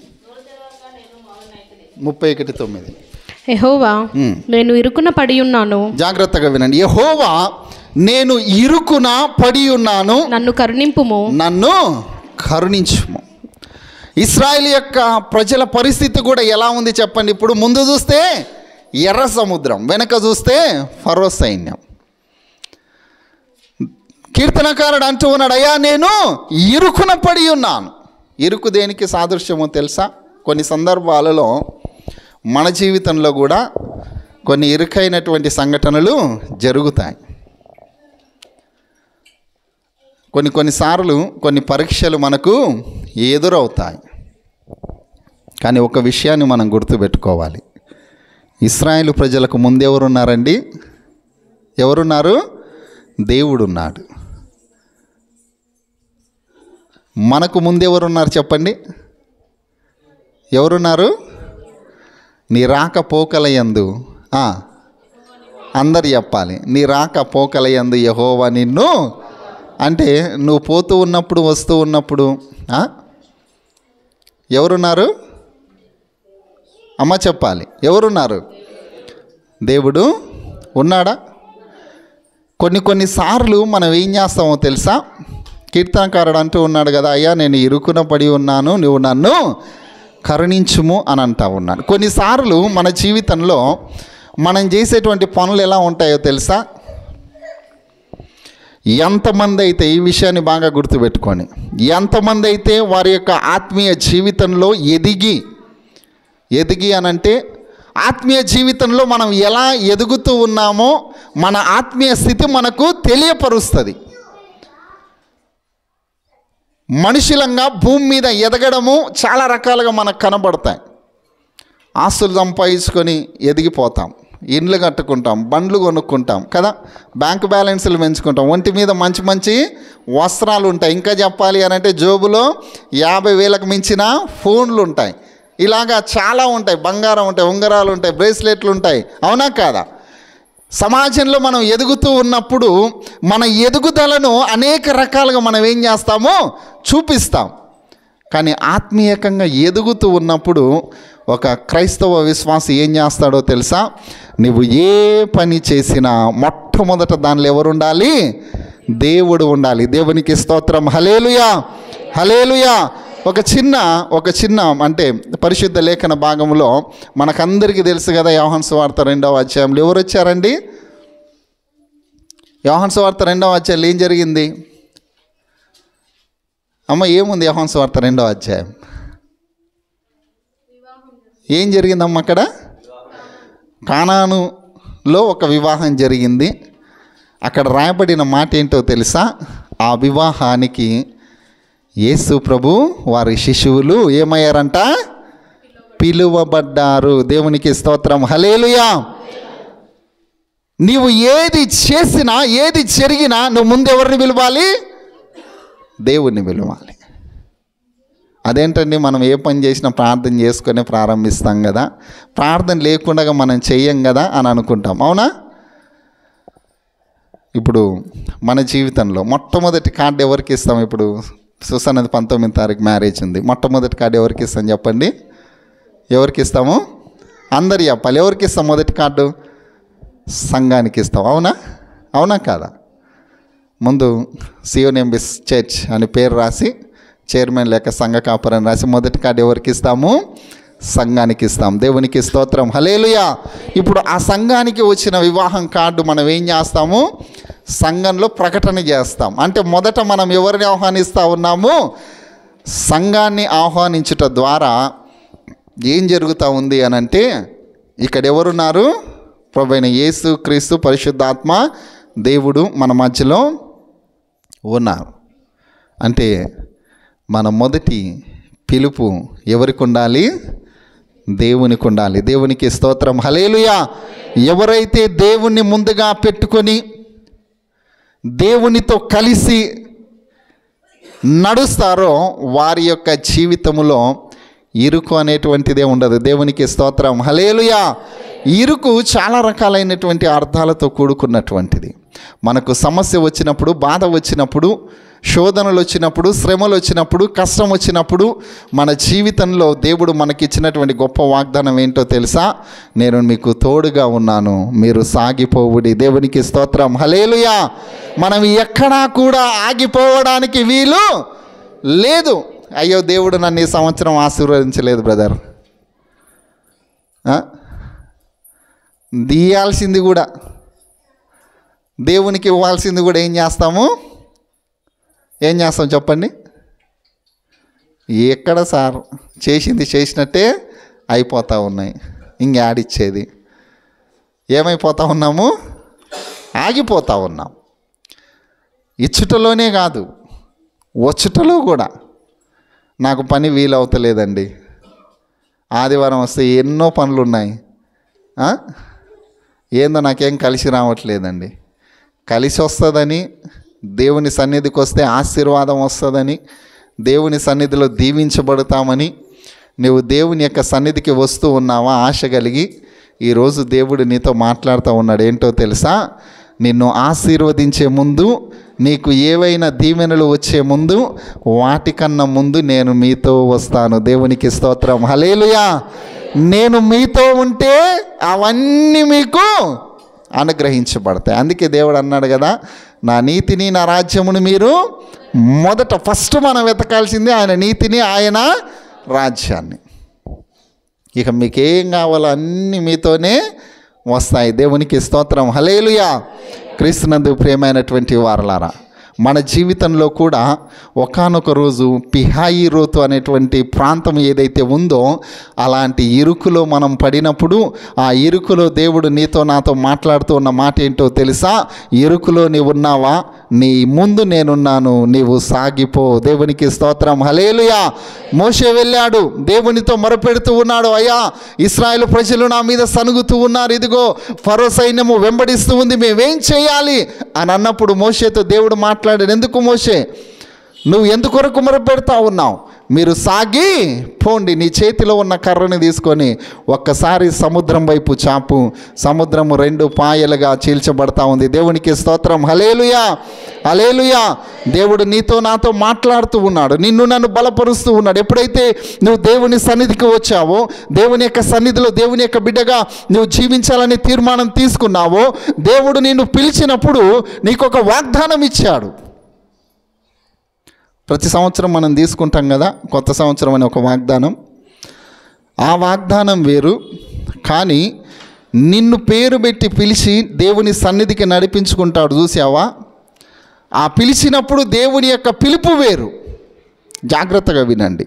ముప్పై ఒకటి తొమ్మిది ఎహోవా ఉమ్. నేను ఇరుకున పడి ఉన్నాను జాగ్రత్తగా వినండి యహోవా నేను ఇరుకున పడి ఉన్నాను నన్ను కరుణింపుము నన్ను కరుణించుము ఇస్రాయేల్ యొక్క ప్రజల పరిస్థితి కూడా ఎలా ఉంది చెప్పండి ఇప్పుడు ముందు చూస్తే ఎర్ర సముద్రం వెనక చూస్తే ఫరో సైన్యం కీర్తనకారుడు అంటూ ఉన్నాడు అయ్యా నేను ఇరుకున పడి ఉన్నాను ఇరుకు దేనికి సాదృశ్యమో తెలుసా కొన్ని సందర్భాలలో మన జీవితంలో కూడా కొన్ని ఇరుకైనటువంటి సంఘటనలు జరుగుతాయి కొన్ని కొన్నిసార్లు కొన్ని పరీక్షలు మనకు ఎదురవుతాయి కానీ ఒక విషయాన్ని మనం గుర్తుపెట్టుకోవాలి ఇస్రాయేల్ ప్రజలకు ముందెవరున్నారండి ఎవరున్నారు దేవుడున్నాడు మనకు ముందెవరున్నారు చెప్పండి ఎవరున్నారు నీ రాక పోకలయందు ఆ, అందరు చెప్పాలి నీ రాక పోకలయందు యహోవా నిన్ను అంటే నువ్వు పోతూ ఉన్నప్పుడు వస్తూ ఉన్నప్పుడు ఆ? ఎవరున్నారు అమ్మ చెప్పాలి ఎవరున్నారు దేవుడు ఉన్నాడా కొన్ని కొన్నిసార్లు మనం ఏం చేస్తామో తెలుసా కీర్తనకారుడు అంటూ ఉన్నాడు కదా అయ్యా నేను ఇరుకున పడి ఉన్నాను నువ్వు నన్ను కరుణించుము అని అంటా ఉన్నాడు కొన్నిసార్లు మన జీవితంలో మనం చేసేటువంటి పనులు ఎలా ఉంటాయో తెలుసా ఎంతమంది అయితే ఈ విషయాన్ని బాగా గుర్తుపెట్టుకొని ఎంతమంది అయితే వారి యొక్క ఆత్మీయ జీవితంలో ఎదిగి ఎదిగి అనంటే ఆత్మీయ జీవితంలో మనం ఎలా ఎదుగుతూ ఉన్నామో మన ఆత్మీయ స్థితి మనకు తెలియపరుస్తుంది మనుషులంగా భూమి మీద ఎదగడము చాలా రకాలుగా మనకు కనబడతాయి ఆస్తులు సంపాదించుకొని ఎదిగిపోతాం ఇండ్లు కట్టుకుంటాం బండ్లు కొనుక్కుంటాం కదా బ్యాంక్ బ్యాలెన్స్లు పెంచుకుంటాం ఒంటి మీద మంచి మంచి వస్త్రాలు ఉంటాయి ఇంకా చెప్పాలి అని అంటే జోబులో యాభై వేలకు మించిన ఫోన్లు ఉంటాయి ఇలాగా చాలా ఉంటాయి బంగారం ఉంటాయి ఉంగరాలు ఉంటాయి బ్రేస్లెట్లు ఉంటాయి అవునా కాదా సమాజంలో మనం ఎదుగుతూ ఉన్నప్పుడు మన ఎదుగుదలను అనేక రకాలుగా మనం ఏం చేస్తామో చూపిస్తాం కానీ ఆత్మీయకంగా ఎదుగుతూ ఉన్నప్పుడు ఒక క్రైస్తవ విశ్వాసి ఏం చేస్తాడో తెలుసా నువ్వు ఏ పని చేసినా మొట్టమొదట దానిలో ఎవరు ఉండాలి దేవుడు ఉండాలి దేవునికి స్తోత్రం హలేలుయా హలేలుయా ఒక చిన్న ఒక చిన్న అంటే పరిశుద్ధ లేఖన భాగంలో మనకందరికీ తెలుసు కదా యోహన్ సువార్త రెండవ అధ్యాయంలో ఎవరు వచ్చారండి యోహన్ సువార్త రెండవ అధ్యాయంలో ఏం జరిగింది అమ్మ ఏముంది యోహన్ సువార్త రెండవ అధ్యాయం ఏం జరిగిందమ్మ అక్కడ కానానులో ఒక వివాహం జరిగింది అక్కడ రాయబడిన మాట ఏంటో తెలుసా ఆ వివాహానికి యేసు ప్రభు వారి శిశువులు ఏమయ్యారంట పిలువబడ్డారు దేవునికి స్తోత్రం హలేలుయా నీవు ఏది చేసినా ఏది జరిగినా నువ్వు ముందు ఎవరిని పిలవాలి దేవుణ్ణి పిలవాలి అదేంటండి మనం ఏ పని చేసినా ప్రార్థన చేసుకొని ప్రారంభిస్తాం కదా ప్రార్థన లేకుండా మనం చెయ్యం కదా అని అనుకుంటాం అవునా ఇప్పుడు మన జీవితంలో మొట్టమొదటి కార్డు ఎవరికి ఇస్తాం ఇప్పుడు సుసన్నది పంతొమ్మిది తారీఖు మ్యారేజ్ ఉంది మొట్టమొదటి కార్డు ఎవరికి ఇస్తాం చెప్పండి ఎవరికి ఇస్తాము అందరు చెప్పాలి ఎవరికి ఇస్తాం మొదటి కార్డు సంఘానికి ఇస్తాం అవునా అవునా కాదా ముందు సియోన్ ఎంబిస్ చర్చ్ అని పేరు రాసి చైర్మన్ లేక సంఘ కాపురం రాసి మొదటి కార్డు ఎవరికి ఇస్తాము సంఘానికి ఇస్తాం దేవునికి స్తోత్రం హలేలుయా ఇప్పుడు ఆ సంఘానికి వచ్చిన వివాహం కార్డు మనం ఏం చేస్తాము సంఘంలో ప్రకటన చేస్తాం అంటే మొదట మనం ఎవరిని ఆహ్వానిస్తూ ఉన్నాము సంఘాన్ని ఆహ్వానించుట ద్వారా ఏం జరుగుతూ ఉంది అని అంటే ఇక్కడ ఎవరున్నారు ప్రభైన యేసు క్రీస్తు పరిశుద్ధాత్మ దేవుడు మన మధ్యలో ఉన్నారు అంటే మన మొదటి పిలుపు ఎవరికి ఉండాలి దేవునికి ఉండాలి దేవునికి స్తోత్రం హలేలుయా ఎవరైతే దేవుణ్ణి ముందుగా పెట్టుకొని దేవునితో కలిసి నడుస్తారో వారి యొక్క జీవితంలో ఇరుకు అనేటువంటిదే ఉండదు దేవునికి స్తోత్రం హలేలుయా ఇరుకు చాలా రకాలైనటువంటి అర్థాలతో కూడుకున్నటువంటిది మనకు సమస్య వచ్చినప్పుడు బాధ వచ్చినప్పుడు శోధనలు వచ్చినప్పుడు శ్రమలు వచ్చినప్పుడు కష్టం వచ్చినప్పుడు మన జీవితంలో దేవుడు మనకిచ్చినటువంటి గొప్ప వాగ్దానం ఏంటో తెలుసా నేను మీకు తోడుగా ఉన్నాను మీరు సాగిపోవుడి దేవునికి స్తోత్రం హలేలుయా మనం ఎక్కడా కూడా ఆగిపోవడానికి వీలు లేదు అయ్యో దేవుడు నన్ను ఈ సంవత్సరం ఆశీర్వదించలేదు బ్రదర్ దీయాల్సింది కూడా దేవునికి ఇవ్వాల్సింది కూడా ఏం చేస్తాము ఏం చేస్తాం చెప్పండి ఎక్కడ సార్ చేసింది చేసినట్టే అయిపోతూ ఉన్నాయి ఇంక ఆడిచ్చేది ఏమైపోతా ఉన్నాము ఆగిపోతూ ఉన్నాం ఇచ్చుటలోనే కాదు వచ్చుటలో కూడా నాకు పని వీలవుతలేదండి ఆదివారం వస్తే ఎన్నో పనులు ఉన్నాయి ఆ? ఏందో నాకేం కలిసి రావట్లేదండి కలిసి వస్తుందని దేవుని సన్నిధికి వస్తే ఆశీర్వాదం వస్తుందని దేవుని సన్నిధిలో దీవించబడతామని నువ్వు దేవుని యొక్క సన్నిధికి వస్తూ ఉన్నావా ఆశ కలిగి ఈరోజు దేవుడు నీతో మాట్లాడుతూ ఉన్నాడు ఏంటో తెలుసా నిన్ను ఆశీర్వదించే ముందు నీకు ఏవైనా దీవెనలు వచ్చే ముందు వాటికన్నా ముందు నేను మీతో వస్తాను దేవునికి స్తోత్రం హలేలుయా నేను మీతో ఉంటే అవన్నీ మీకు అనుగ్రహించబడతాయి అందుకే దేవుడు అన్నాడు కదా నా నీతిని నా రాజ్యమును మీరు మొదట ఫస్ట్ మనం వెతకాల్సింది ఆయన నీతిని ఆయన రాజ్యాన్ని ఇక మీకేం కావాలో అన్నీ మీతోనే వస్తాయి దేవునికి స్తోత్రం హలేలుయా క్రీస్తునందు ప్రియమైనటువంటి వారలారా మన జీవితంలో కూడా ఒకానొక రోజు పిహాయి రోతు అనేటువంటి ప్రాంతం ఏదైతే ఉందో అలాంటి ఇరుకులో మనం పడినప్పుడు ఆ ఇరుకులో దేవుడు నీతో నాతో మాట్లాడుతూ ఉన్న మాట ఏంటో తెలుసా ఇరుకులో నీవు ఉన్నావా నీ ముందు నేనున్నాను నీవు సాగిపో దేవునికి స్తోత్రం హలేలుయా మోషే వెళ్ళాడు దేవునితో మొరపెడుతూ ఉన్నాడు అయ్యా ఇస్రాయేల్ ప్రజలు నా మీద సనుగుతూ ఉన్నారు ఇదిగో ఫరో సైన్యము వెంబడిస్తూ ఉంది మేమేం చేయాలి అని అన్నప్పుడు మోషేతో దేవుడు మాట్లాడాడు ఎందుకు మోషే నువ్వు ఎందుకొరకు మొరపెడతా ఉన్నావు మీరు సాగి పోండి నీ చేతిలో ఉన్న కర్రని తీసుకొని ఒక్కసారి సముద్రం వైపు చాపు సముద్రము రెండు పాయలుగా చీల్చబడతా ఉంది దేవునికి స్తోత్రం హలేలుయా హలేలుయా దేవుడు నీతో నాతో మాట్లాడుతూ ఉన్నాడు నిన్ను నన్ను బలపరుస్తూ ఉన్నాడు ఎప్పుడైతే నువ్వు దేవుని సన్నిధికి వచ్చావో దేవుని యొక్క సన్నిధిలో దేవుని యొక్క బిడ్డగా నువ్వు జీవించాలని తీర్మానం తీసుకున్నావో దేవుడు నిన్ను పిలిచినప్పుడు నీకు ఒక వాగ్దానం ఇచ్చాడు ప్రతి సంవత్సరం మనం తీసుకుంటాం కదా కొత్త సంవత్సరం అనే ఒక వాగ్దానం ఆ వాగ్దానం వేరు కానీ నిన్ను పేరు పెట్టి పిలిచి దేవుని సన్నిధికి నడిపించుకుంటాడు చూసావా ఆ పిలిచినప్పుడు దేవుని యొక్క పిలుపు వేరు జాగ్రత్తగా వినండి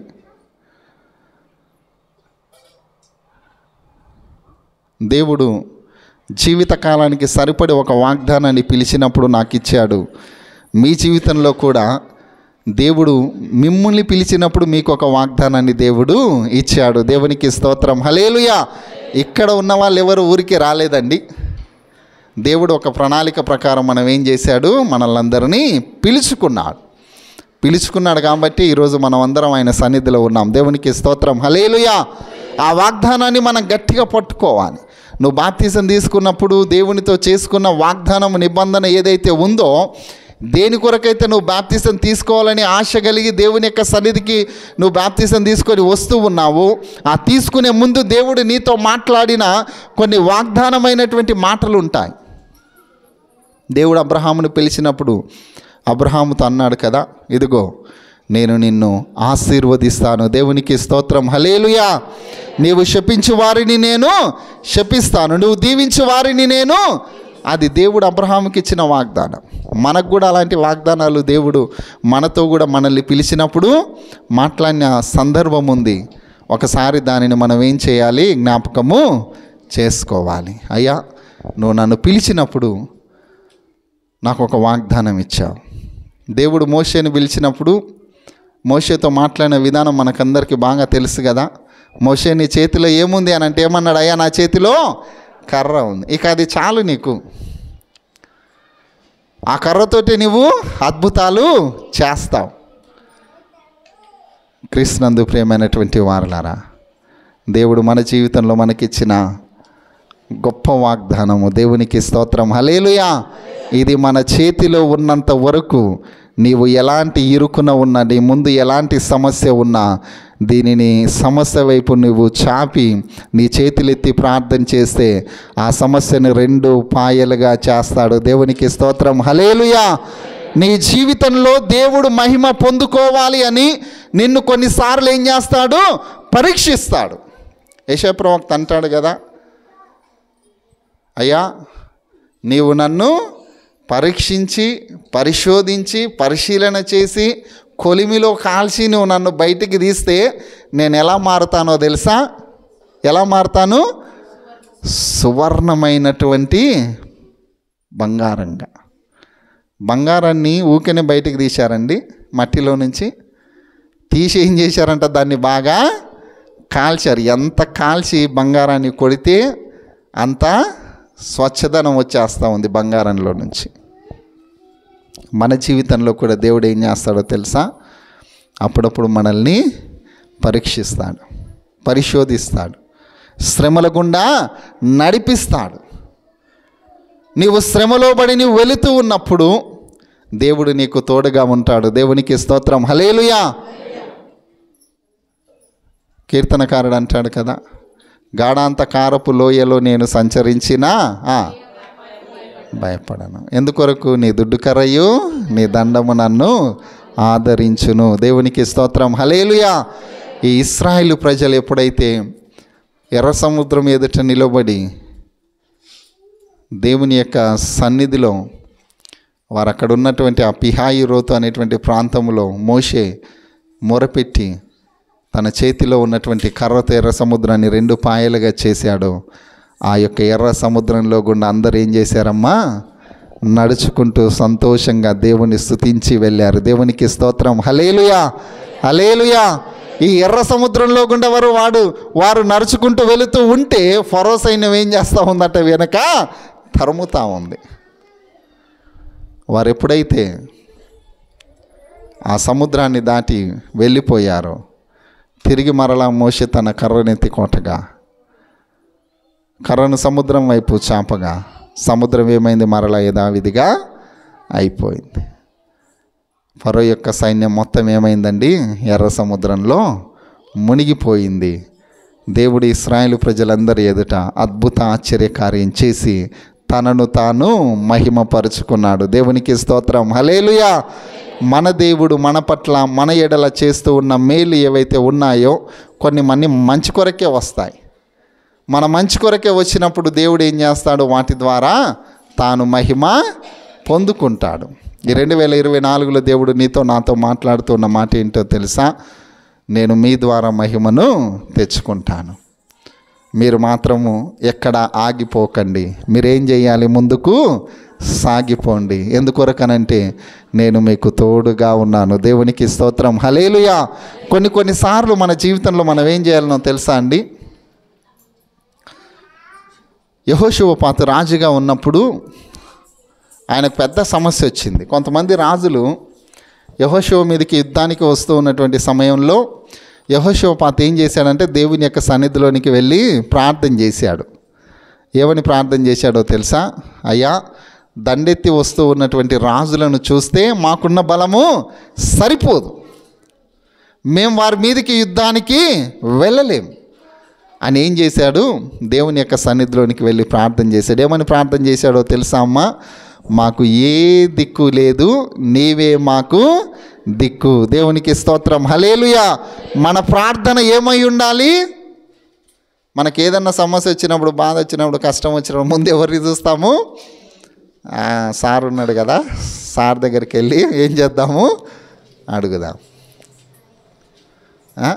దేవుడు జీవితకాలానికి సరిపడి ఒక వాగ్దానాన్ని పిలిచినప్పుడు నాకు ఇచ్చాడు మీ జీవితంలో కూడా దేవుడు మిమ్మల్ని పిలిచినప్పుడు మీకు ఒక వాగ్దానాన్ని దేవుడు ఇచ్చాడు దేవునికి స్తోత్రం హలేలుయా ఇక్కడ ఉన్న వాళ్ళు ఎవరు ఊరికి రాలేదండి దేవుడు ఒక ప్రణాళిక ప్రకారం మనం ఏం చేశాడు మనల్ని పిలుచుకున్నాడు పిలుచుకున్నాడు కాబట్టి ఈరోజు మనం అందరం ఆయన సన్నిధిలో ఉన్నాం దేవునికి స్తోత్రం హలేలుయా ఆ వాగ్దానాన్ని మనం గట్టిగా పట్టుకోవాలి నువ్వు బాప్తీసం తీసుకున్నప్పుడు దేవునితో చేసుకున్న వాగ్దానం నిబంధన ఏదైతే ఉందో దేని కొరకైతే నువ్వు బాప్తీసం తీసుకోవాలని ఆశ కలిగి దేవుని యొక్క సన్నిధికి నువ్వు బాప్తీసం తీసుకొని వస్తూ ఉన్నావు ఆ తీసుకునే ముందు దేవుడు నీతో మాట్లాడిన కొన్ని వాగ్దానమైనటువంటి మాటలు ఉంటాయి దేవుడు అబ్రహామును పిలిచినప్పుడు అబ్రహాముతో అన్నాడు కదా ఇదిగో నేను నిన్ను ఆశీర్వదిస్తాను దేవునికి స్తోత్రం హలేలుయా నీవు శపించు వారిని నేను శపిస్తాను నువ్వు దీవించు వారిని నేను అది దేవుడు అబ్రహాముకి ఇచ్చిన వాగ్దానం మనకు కూడా అలాంటి వాగ్దానాలు దేవుడు మనతో కూడా మనల్ని పిలిచినప్పుడు మాట్లాడిన సందర్భం ఉంది ఒకసారి దానిని మనం ఏం చేయాలి జ్ఞాపకము చేసుకోవాలి అయ్యా నువ్వు నన్ను పిలిచినప్పుడు నాకు ఒక వాగ్దానం ఇచ్చావు దేవుడు మోషేని పిలిచినప్పుడు మోషేతో మాట్లాడిన విధానం మనకందరికీ బాగా తెలుసు కదా మోషే నీ చేతిలో ఏముంది అని అంటే ఏమన్నాడు అయ్యా నా చేతిలో కర్ర ఉంది ఇక అది చాలు నీకు ఆ కర్రతోటి నువ్వు అద్భుతాలు చేస్తావు కృష్ణందు ప్రేమైనటువంటి వారలారా దేవుడు మన జీవితంలో మనకిచ్చిన గొప్ప వాగ్దానము దేవునికి స్తోత్రం హలేలుయా ఇది మన చేతిలో ఉన్నంత వరకు నీవు ఎలాంటి ఇరుకున ఉన్నా నీ ముందు ఎలాంటి సమస్య ఉన్నా దీనిని సమస్య వైపు నువ్వు చాపి నీ చేతులెత్తి ప్రార్థన చేస్తే ఆ సమస్యను రెండు పాయలుగా చేస్తాడు దేవునికి స్తోత్రం హలేలుయా నీ జీవితంలో దేవుడు మహిమ పొందుకోవాలి అని నిన్ను కొన్నిసార్లు ఏం చేస్తాడు పరీక్షిస్తాడు యశప్రవక్త అంటాడు కదా అయ్యా నీవు నన్ను పరీక్షించి పరిశోధించి పరిశీలన చేసి కొలిమిలో కాల్చి నువ్వు నన్ను బయటికి తీస్తే నేను ఎలా మారుతానో తెలుసా ఎలా మారుతాను సువర్ణమైనటువంటి బంగారంగా బంగారాన్ని ఊకెనే బయటికి తీశారండి మట్టిలో నుంచి తీసి ఏం చేశారంట దాన్ని బాగా కాల్చారు ఎంత కాల్చి బంగారాన్ని కొడితే అంత స్వచ్ఛదనం వచ్చేస్తూ ఉంది బంగారంలో నుంచి మన జీవితంలో కూడా దేవుడు ఏం చేస్తాడో తెలుసా అప్పుడప్పుడు మనల్ని పరీక్షిస్తాడు పరిశోధిస్తాడు శ్రమల గుండా నడిపిస్తాడు నీవు శ్రమలో పడి నీవు వెళుతూ ఉన్నప్పుడు దేవుడు నీకు తోడుగా ఉంటాడు దేవునికి స్తోత్రం హలేలుయా కీర్తనకారుడు అంటాడు కదా గాఢాంతకారపు లోయలో నేను సంచరించినా ఆ, భయపడను ఎందుకొరకు నీ దుడ్డు కర్రయు నీ దండము నన్ను ఆదరించును దేవునికి స్తోత్రం హలేలుయా ఈ ఇస్రాయేలు ప్రజలు ఎప్పుడైతే ఎర్ర సముద్రం ఎదుట నిలబడి దేవుని యొక్క సన్నిధిలో వారు అక్కడ ఉన్నటువంటి ఆ పిహాయి రోతు అనేటువంటి ప్రాంతంలో మోషే మొరపెట్టి తన చేతిలో ఉన్నటువంటి కర్రతో ఎర్ర సముద్రాన్ని రెండు పాయలుగా చేశాడు ఆ యొక్క ఎర్ర సముద్రంలో గుండా అందరూ ఏం చేశారమ్మా నడుచుకుంటూ సంతోషంగా దేవుని స్తుతించి వెళ్ళారు దేవునికి స్తోత్రం హలేలుయా హలేలుయా ఈ ఎర్ర సముద్రంలో గుండా వారు వాడు వారు నడుచుకుంటూ వెళుతూ ఉంటే ఫరో సైన్యం ఏం చేస్తూ ఉందట వెనక తరుముతా ఉంది వారు ఎప్పుడైతే ఆ సముద్రాన్ని దాటి వెళ్ళిపోయారో తిరిగి మరలా మోషే తన కర్రనెత్తి కొట్టగా కర్రను సముద్రం వైపు చాపగా సముద్రం ఏమైంది మరలా యథావిధిగా అయిపోయింది ఫరో యొక్క సైన్యం మొత్తం ఏమైందండి ఎర్ర సముద్రంలో మునిగిపోయింది దేవుడు ఇస్రాయేలు ప్రజలందరి ఎదుట అద్భుత ఆశ్చర్యకార్యం చేసి తనను తాను మహిమపరుచుకున్నాడు దేవునికి స్తోత్రం హలేలుయా మన దేవుడు మన పట్ల మన ఎడల చేస్తూ ఉన్న మేలు ఏవైతే ఉన్నాయో కొన్ని మన్ని మంచి కొరకే వస్తాయి మన మంచి కొరకే వచ్చినప్పుడు దేవుడు ఏం చేస్తాడు వాటి ద్వారా తాను మహిమ పొందుకుంటాడు ఈ రెండు వేల ఇరవై నాలుగులో దేవుడు నీతో నాతో మాట్లాడుతున్న మాట ఏంటో తెలుసా నేను మీ ద్వారా మహిమను తెచ్చుకుంటాను మీరు మాత్రము ఎక్కడ ఆగిపోకండి మీరేం చేయాలి ముందుకు సాగిపోండి ఎందుకొరకనంటే నేను మీకు తోడుగా ఉన్నాను దేవునికి స్తోత్రం హలేలుయా కొన్ని కొన్నిసార్లు మన జీవితంలో మనం ఏం చేయాలనో తెలుసా అండి యహోశివపాత రాజుగా ఉన్నప్పుడు ఆయనకు పెద్ద సమస్య వచ్చింది కొంతమంది రాజులు యహోశివ మీదకి యుద్ధానికి వస్తూ ఉన్నటువంటి సమయంలో యహోశివపాత ఏం చేశాడంటే దేవుని యొక్క సన్నిధిలోనికి వెళ్ళి ప్రార్థన చేశాడు ఏమని ప్రార్థన చేశాడో తెలుసా అయ్యా దండెత్తి వస్తూ ఉన్నటువంటి రాజులను చూస్తే మాకున్న బలము సరిపోదు మేము వారి మీదకి యుద్ధానికి వెళ్ళలేం అని ఏం చేశాడు దేవుని యొక్క సన్నిధిలోనికి వెళ్ళి ప్రార్థన చేశాడు ఏమని ప్రార్థన చేశాడో తెలుసా అమ్మా మాకు ఏ దిక్కు లేదు నీవే మాకు దిక్కు దేవునికి స్తోత్రం హలేలుయా మన ప్రార్థన ఏమై ఉండాలి మనకి ఏదన్నా సమస్య వచ్చినప్పుడు బాధ వచ్చినప్పుడు కష్టం వచ్చినప్పుడు ముందు ఎవరిని చూస్తాము ఆ, సార్ ఉన్నాడు కదా సార్ దగ్గరికి వెళ్ళి ఏం చేద్దాము అడుగుదాం ఆ?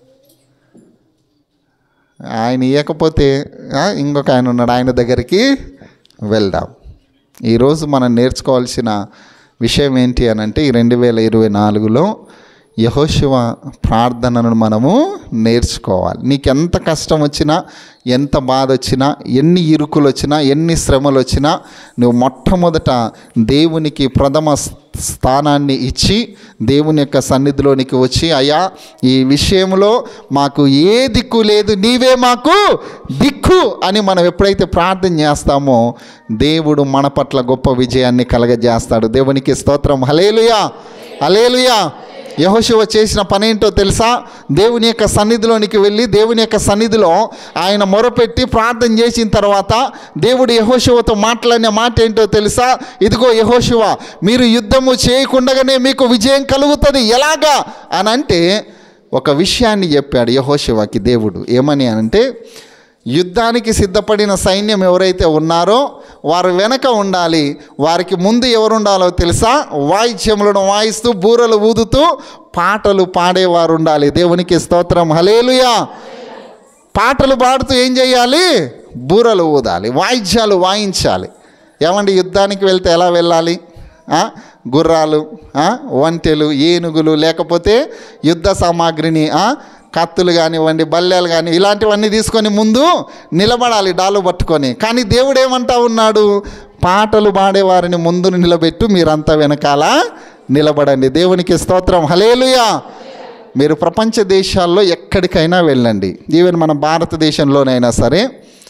ఆయన ఇవ్వకపోతే ఆ, ఇంకొక ఆయన ఉన్నాడు ఆయన దగ్గరికి వెళ్దాం ఈరోజు మనం నేర్చుకోవాల్సిన విషయం ఏంటి అని అంటే ఈ రెండు వేల ఇరవై నాలుగులో యహోశివ ప్రార్థనను మనము నేర్చుకోవాలి నీకు ఎంత కష్టం వచ్చినా ఎంత బాధ వచ్చినా ఎన్ని ఇరుకులు వచ్చినా ఎన్ని శ్రమలు వచ్చినా నువ్వు మొట్టమొదట దేవునికి ప్రథమ స్థానాన్ని ఇచ్చి దేవుని యొక్క సన్నిధిలోనికి వచ్చి అయ్యా ఈ విషయంలో మాకు ఏ దిక్కు లేదు నీవే మాకు దిక్కు అని మనం ఎప్పుడైతే ప్రార్థన చేస్తామో దేవుడు మన పట్ల గొప్ప విజయాన్ని కలగజేస్తాడు దేవునికి స్తోత్రం హలేలుయా హలేలుయా యహోశివ చేసిన పని ఏంటో తెలుసా దేవుని యొక్క సన్నిధిలోనికి వెళ్ళి దేవుని యొక్క సన్నిధిలో ఆయన మొరపెట్టి ప్రార్థన చేసిన తర్వాత దేవుడు యహోశివతో మాట్లాడిన మాట ఏంటో తెలుసా ఇదిగో యహోశివ మీరు యుద్ధము చేయకుండానే మీకు విజయం కలుగుతుంది ఎలాగా అని అంటే ఒక విషయాన్ని చెప్పాడు యహోశివకి దేవుడు ఏమని అంటే యుద్ధానికి సిద్ధపడిన సైన్యం ఎవరైతే ఉన్నారో వారు వెనక ఉండాలి వారికి ముందు ఎవరు ఉండాలో తెలుసా వాయిద్యములను వాయిస్తూ బూరలు ఊదుతూ పాటలు పాడేవారు ఉండాలి దేవునికి స్తోత్రం హలేలుయా పాటలు పాడుతూ ఏం చేయాలి బూరలు ఊదాలి వాయిద్యాలు వాయించాలి ఏమండి యుద్ధానికి వెళ్తే ఎలా వెళ్ళాలి ఆ? గుర్రాలు ఆ? ఒంటెలు ఏనుగులు లేకపోతే యుద్ధ సామాగ్రిని ఆ? కత్తులు కానివ్వండి బల్లెలు కానీ ఇలాంటివన్నీ తీసుకొని ముందు నిలబడాలి డాలు పట్టుకొని కానీ దేవుడు ఏమంటా ఉన్నాడు పాటలు పాడేవారిని ముందు నిలబెట్టు మీరంతా వెనకాల నిలబడండి దేవునికి స్తోత్రం హలేలుయా మీరు ప్రపంచ దేశాల్లో ఎక్కడికైనా వెళ్ళండి ఈవెన్ మన భారతదేశంలోనైనా సరే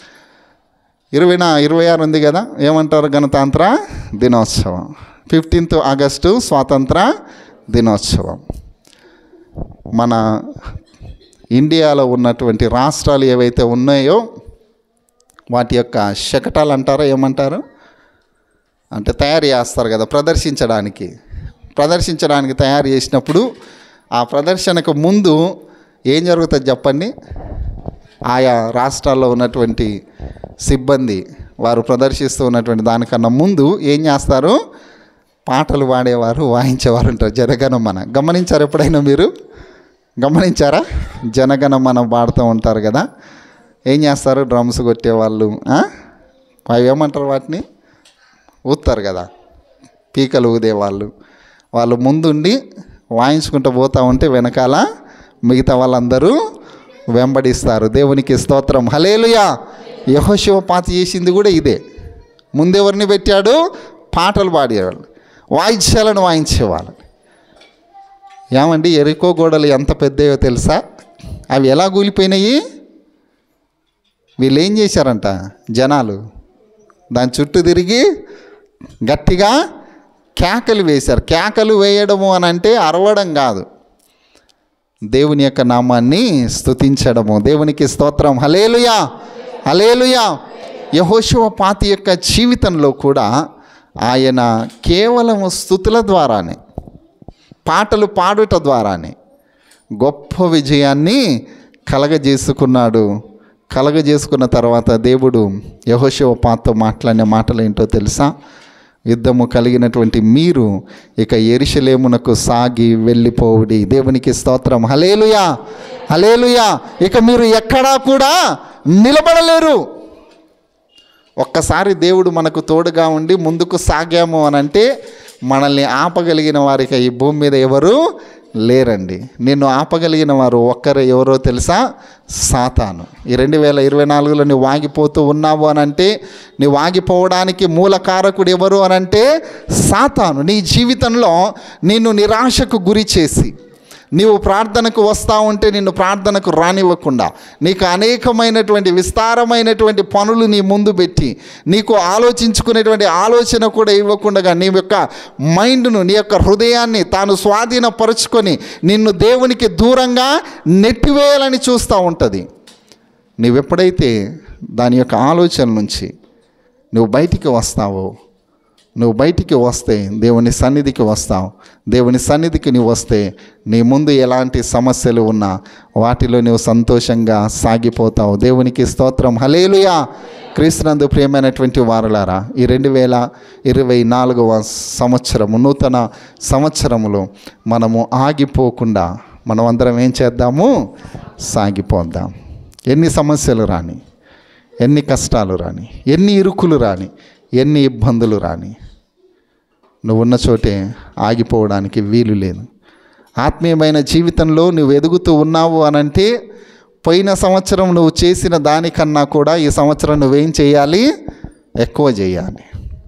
ఇరవై నా ఇరవై ఆరు ఉంది కదా ఏమంటారు గణతంత్ర దినోత్సవం ఫిఫ్టీన్త్ ఆగస్టు స్వాతంత్ర దినోత్సవం మన ఇండియాలో ఉన్నటువంటి రాష్ట్రాలు ఏవైతే ఉన్నాయో వాటి యొక్క శకటాలు అంటారా ఏమంటారు అంటే తయారు చేస్తారు కదా ప్రదర్శించడానికి ప్రదర్శించడానికి తయారు చేసినప్పుడు ఆ ప్రదర్శనకు ముందు ఏం జరుగుతుంది చెప్పండి ఆయా రాష్ట్రాల్లో ఉన్నటువంటి సిబ్బంది వారు ప్రదర్శిస్తూ ఉన్నటువంటి దానికన్నా ముందు ఏం చేస్తారు పాటలు పాడేవారు వాయించేవారు ఉంటారు జనగణమన గమనించారు ఎప్పుడైనా మీరు గమనించారా జనగణమన పాడుతూ ఉంటారు కదా ఏం చేస్తారు డ్రమ్స్ కొట్టేవాళ్ళు ఆ? అవి ఏమంటారు వాటిని ఊస్తారు కదా పీకలు ఊదేవాళ్ళు వాళ్ళు ముందుండి వాయించుకుంటూ పోతూ ఉంటే వెనకాల మిగతా వాళ్ళందరూ వెంబడిస్తారు దేవునికి స్తోత్రం హలేలుయా యహోశివ పాత చేసింది కూడా ఇదే ముందెవరిని పెట్టాడు పాటలు పాడేవాళ్ళు వాయిద్యాలను వాయించేవాళ్ళు ఏమండి ఎరుకో గోడలు ఎంత పెద్దయో తెలుసా అవి ఎలా కూలిపోయినాయి వీళ్ళు ఏం చేశారంట జనాలు దాని చుట్టూ తిరిగి గట్టిగా కేకలు వేశారు కేకలు వేయడము అని అంటే అరవడం కాదు దేవుని యొక్క నామాన్ని స్తుతించడము దేవునికి స్తోత్రం హలేలుయా హలేలుయా యహోశివ పాతి యొక్క జీవితంలో కూడా ఆయన కేవలము స్థుతుల ద్వారానే పాటలు పాడుట ద్వారానే గొప్ప విజయాన్ని కలగజేసుకున్నాడు కలగజేసుకున్న తర్వాత దేవుడు యహోశివ పాత్తో మాట్లాడిన మాటలు ఏంటో తెలుసా యుద్ధము కలిగినటువంటి మీరు ఇక ఎరిశలేమునకు సాగి వెళ్ళిపోవుడి దేవునికి స్తోత్రం హలేలుయా హలేలుయా ఇక మీరు ఎక్కడా కూడా నిలబడలేరు ఒక్కసారి దేవుడు మనకు తోడుగా ఉండి ముందుకు సాగాము అని అంటే మనల్ని ఆపగలిగిన వారికి ఈ భూమి మీద ఎవరు లేరండి నిన్ను ఆపగలిగిన వారు ఒక్కరు ఎవరో తెలుసా సాతాను ఈ రెండు వేల ఇరవై నాలుగులో నువ్వు ఆగిపోతూ ఉన్నావు అని అంటే నువ్వు ఆగిపోవడానికి మూల కారకుడు ఎవరు అని అంటే సాతాను నీ జీవితంలో నిన్ను నిరాశకు గురి చేసి నీవు ప్రార్థనకు వస్తా ఉంటే నిన్ను ప్రార్థనకు రానివ్వకుండా నీకు అనేకమైనటువంటి విస్తారమైనటువంటి పనులు నీ ముందు పెట్టి నీకు ఆలోచించుకునేటువంటి ఆలోచన కూడా ఇవ్వకుండా నీ యొక్క మైండ్ను నీ యొక్క హృదయాన్ని తాను స్వాధీనపరుచుకొని నిన్ను దేవునికి దూరంగా నెట్టివేయాలని చూస్తూ ఉంటుంది నీవెప్పుడైతే దాని యొక్క ఆలోచన నుంచి నువ్వు బయటికి వస్తావో నువ్వు బయటికి వస్తే దేవుని సన్నిధికి వస్తావు దేవుని సన్నిధికి నువ్వు వస్తే నీ ముందు ఎలాంటి సమస్యలు ఉన్నా వాటిలో నువ్వు సంతోషంగా సాగిపోతావు దేవునికి స్తోత్రం హలేలుయా క్రీస్తునందు ప్రియమైనటువంటి వారులారా ఈ రెండు వేల ఇరవై నాలుగవ సంవత్సరము నూతన సంవత్సరములో మనము ఆగిపోకుండా మనం అందరం ఏం చేద్దాము సాగిపోద్దాం ఎన్ని సమస్యలు రాని ఎన్ని కష్టాలు రాని ఎన్ని ఇరుకులు రాని ఎన్ని ఇబ్బందులు రాని నువ్వున్న చోటే ఆగిపోవడానికి వీలు లేదు ఆత్మీయమైన జీవితంలో నువ్వు ఎదుగుతూ ఉన్నావు అనంటే పోయిన సంవత్సరం నువ్వు చేసిన దానికన్నా కూడా ఈ సంవత్సరం నువ్వేం చేయాలి ఎక్కువ చేయాలి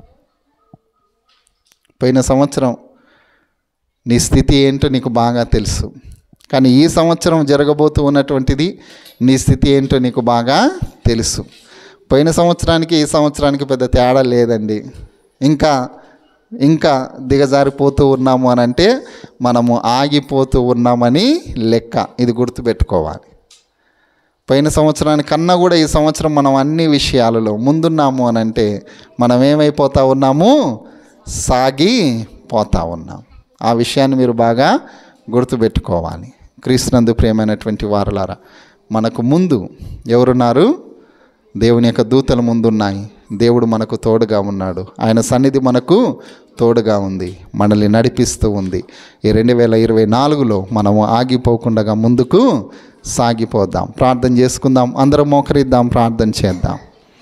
పోయిన సంవత్సరం నీ స్థితి ఏంటో నీకు బాగా తెలుసు కానీ ఈ సంవత్సరం జరగబోతూ ఉన్నటువంటిది నీ స్థితి ఏంటో నీకు బాగా తెలుసు పోయిన సంవత్సరానికి ఈ సంవత్సరానికి పెద్ద తేడా లేదండి ఇంకా ఇంకా దిగజారిపోతూ ఉన్నాము అని అంటే మనము ఆగిపోతూ ఉన్నామని లెక్క ఇది గుర్తుపెట్టుకోవాలి పోయిన సంవత్సరానికన్నా కూడా ఈ సంవత్సరం మనం అన్ని విషయాలలో ముందున్నాము అని అంటే మనం ఏమైపోతా ఉన్నాము సాగి పోతా ఉన్నాం ఆ విషయాన్ని మీరు బాగా గుర్తుపెట్టుకోవాలి క్రీస్తునందు ప్రియమైనటువంటి వారులారా మనకు ముందు ఎవరున్నారు దేవుని యొక్క దూతల ముందున్నాయి దేవుడు మనకు తోడుగా ఉన్నాడు ఆయన సన్నిధి మనకు తోడుగా ఉంది మనల్ని నడిపిస్తూ ఉంది ఈ రెండు వేల ఇరవై నాలుగులో మనము ఆగిపోకుండా ముందుకు సాగిపోదాం ప్రార్థన చేసుకుందాం అందరం మోకరిద్దాం ప్రార్థన చేద్దాం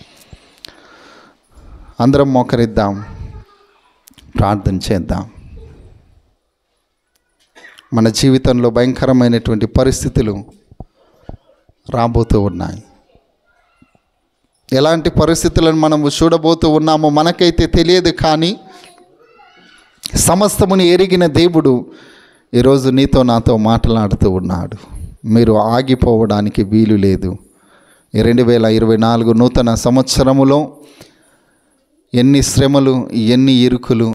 అందరం మోకరిద్దాం ప్రార్థన చేద్దాం మన జీవితంలో భయంకరమైనటువంటి పరిస్థితులు రాబోతూ ఉన్నాయి ఎలాంటి పరిస్థితులను మనము చూడబోతూ ఉన్నామో మనకైతే తెలియదు కానీ సమస్తముని ఎరిగిన దేవుడు ఈరోజు నీతో నాతో మాట్లాడుతూ ఉన్నాడు మీరు ఆగిపోవడానికి వీలు లేదు ఈ రెండు వేల ఇరవై నాలుగు నూతన సంవత్సరములో ఎన్ని శ్రమలు ఎన్ని ఇరుకులు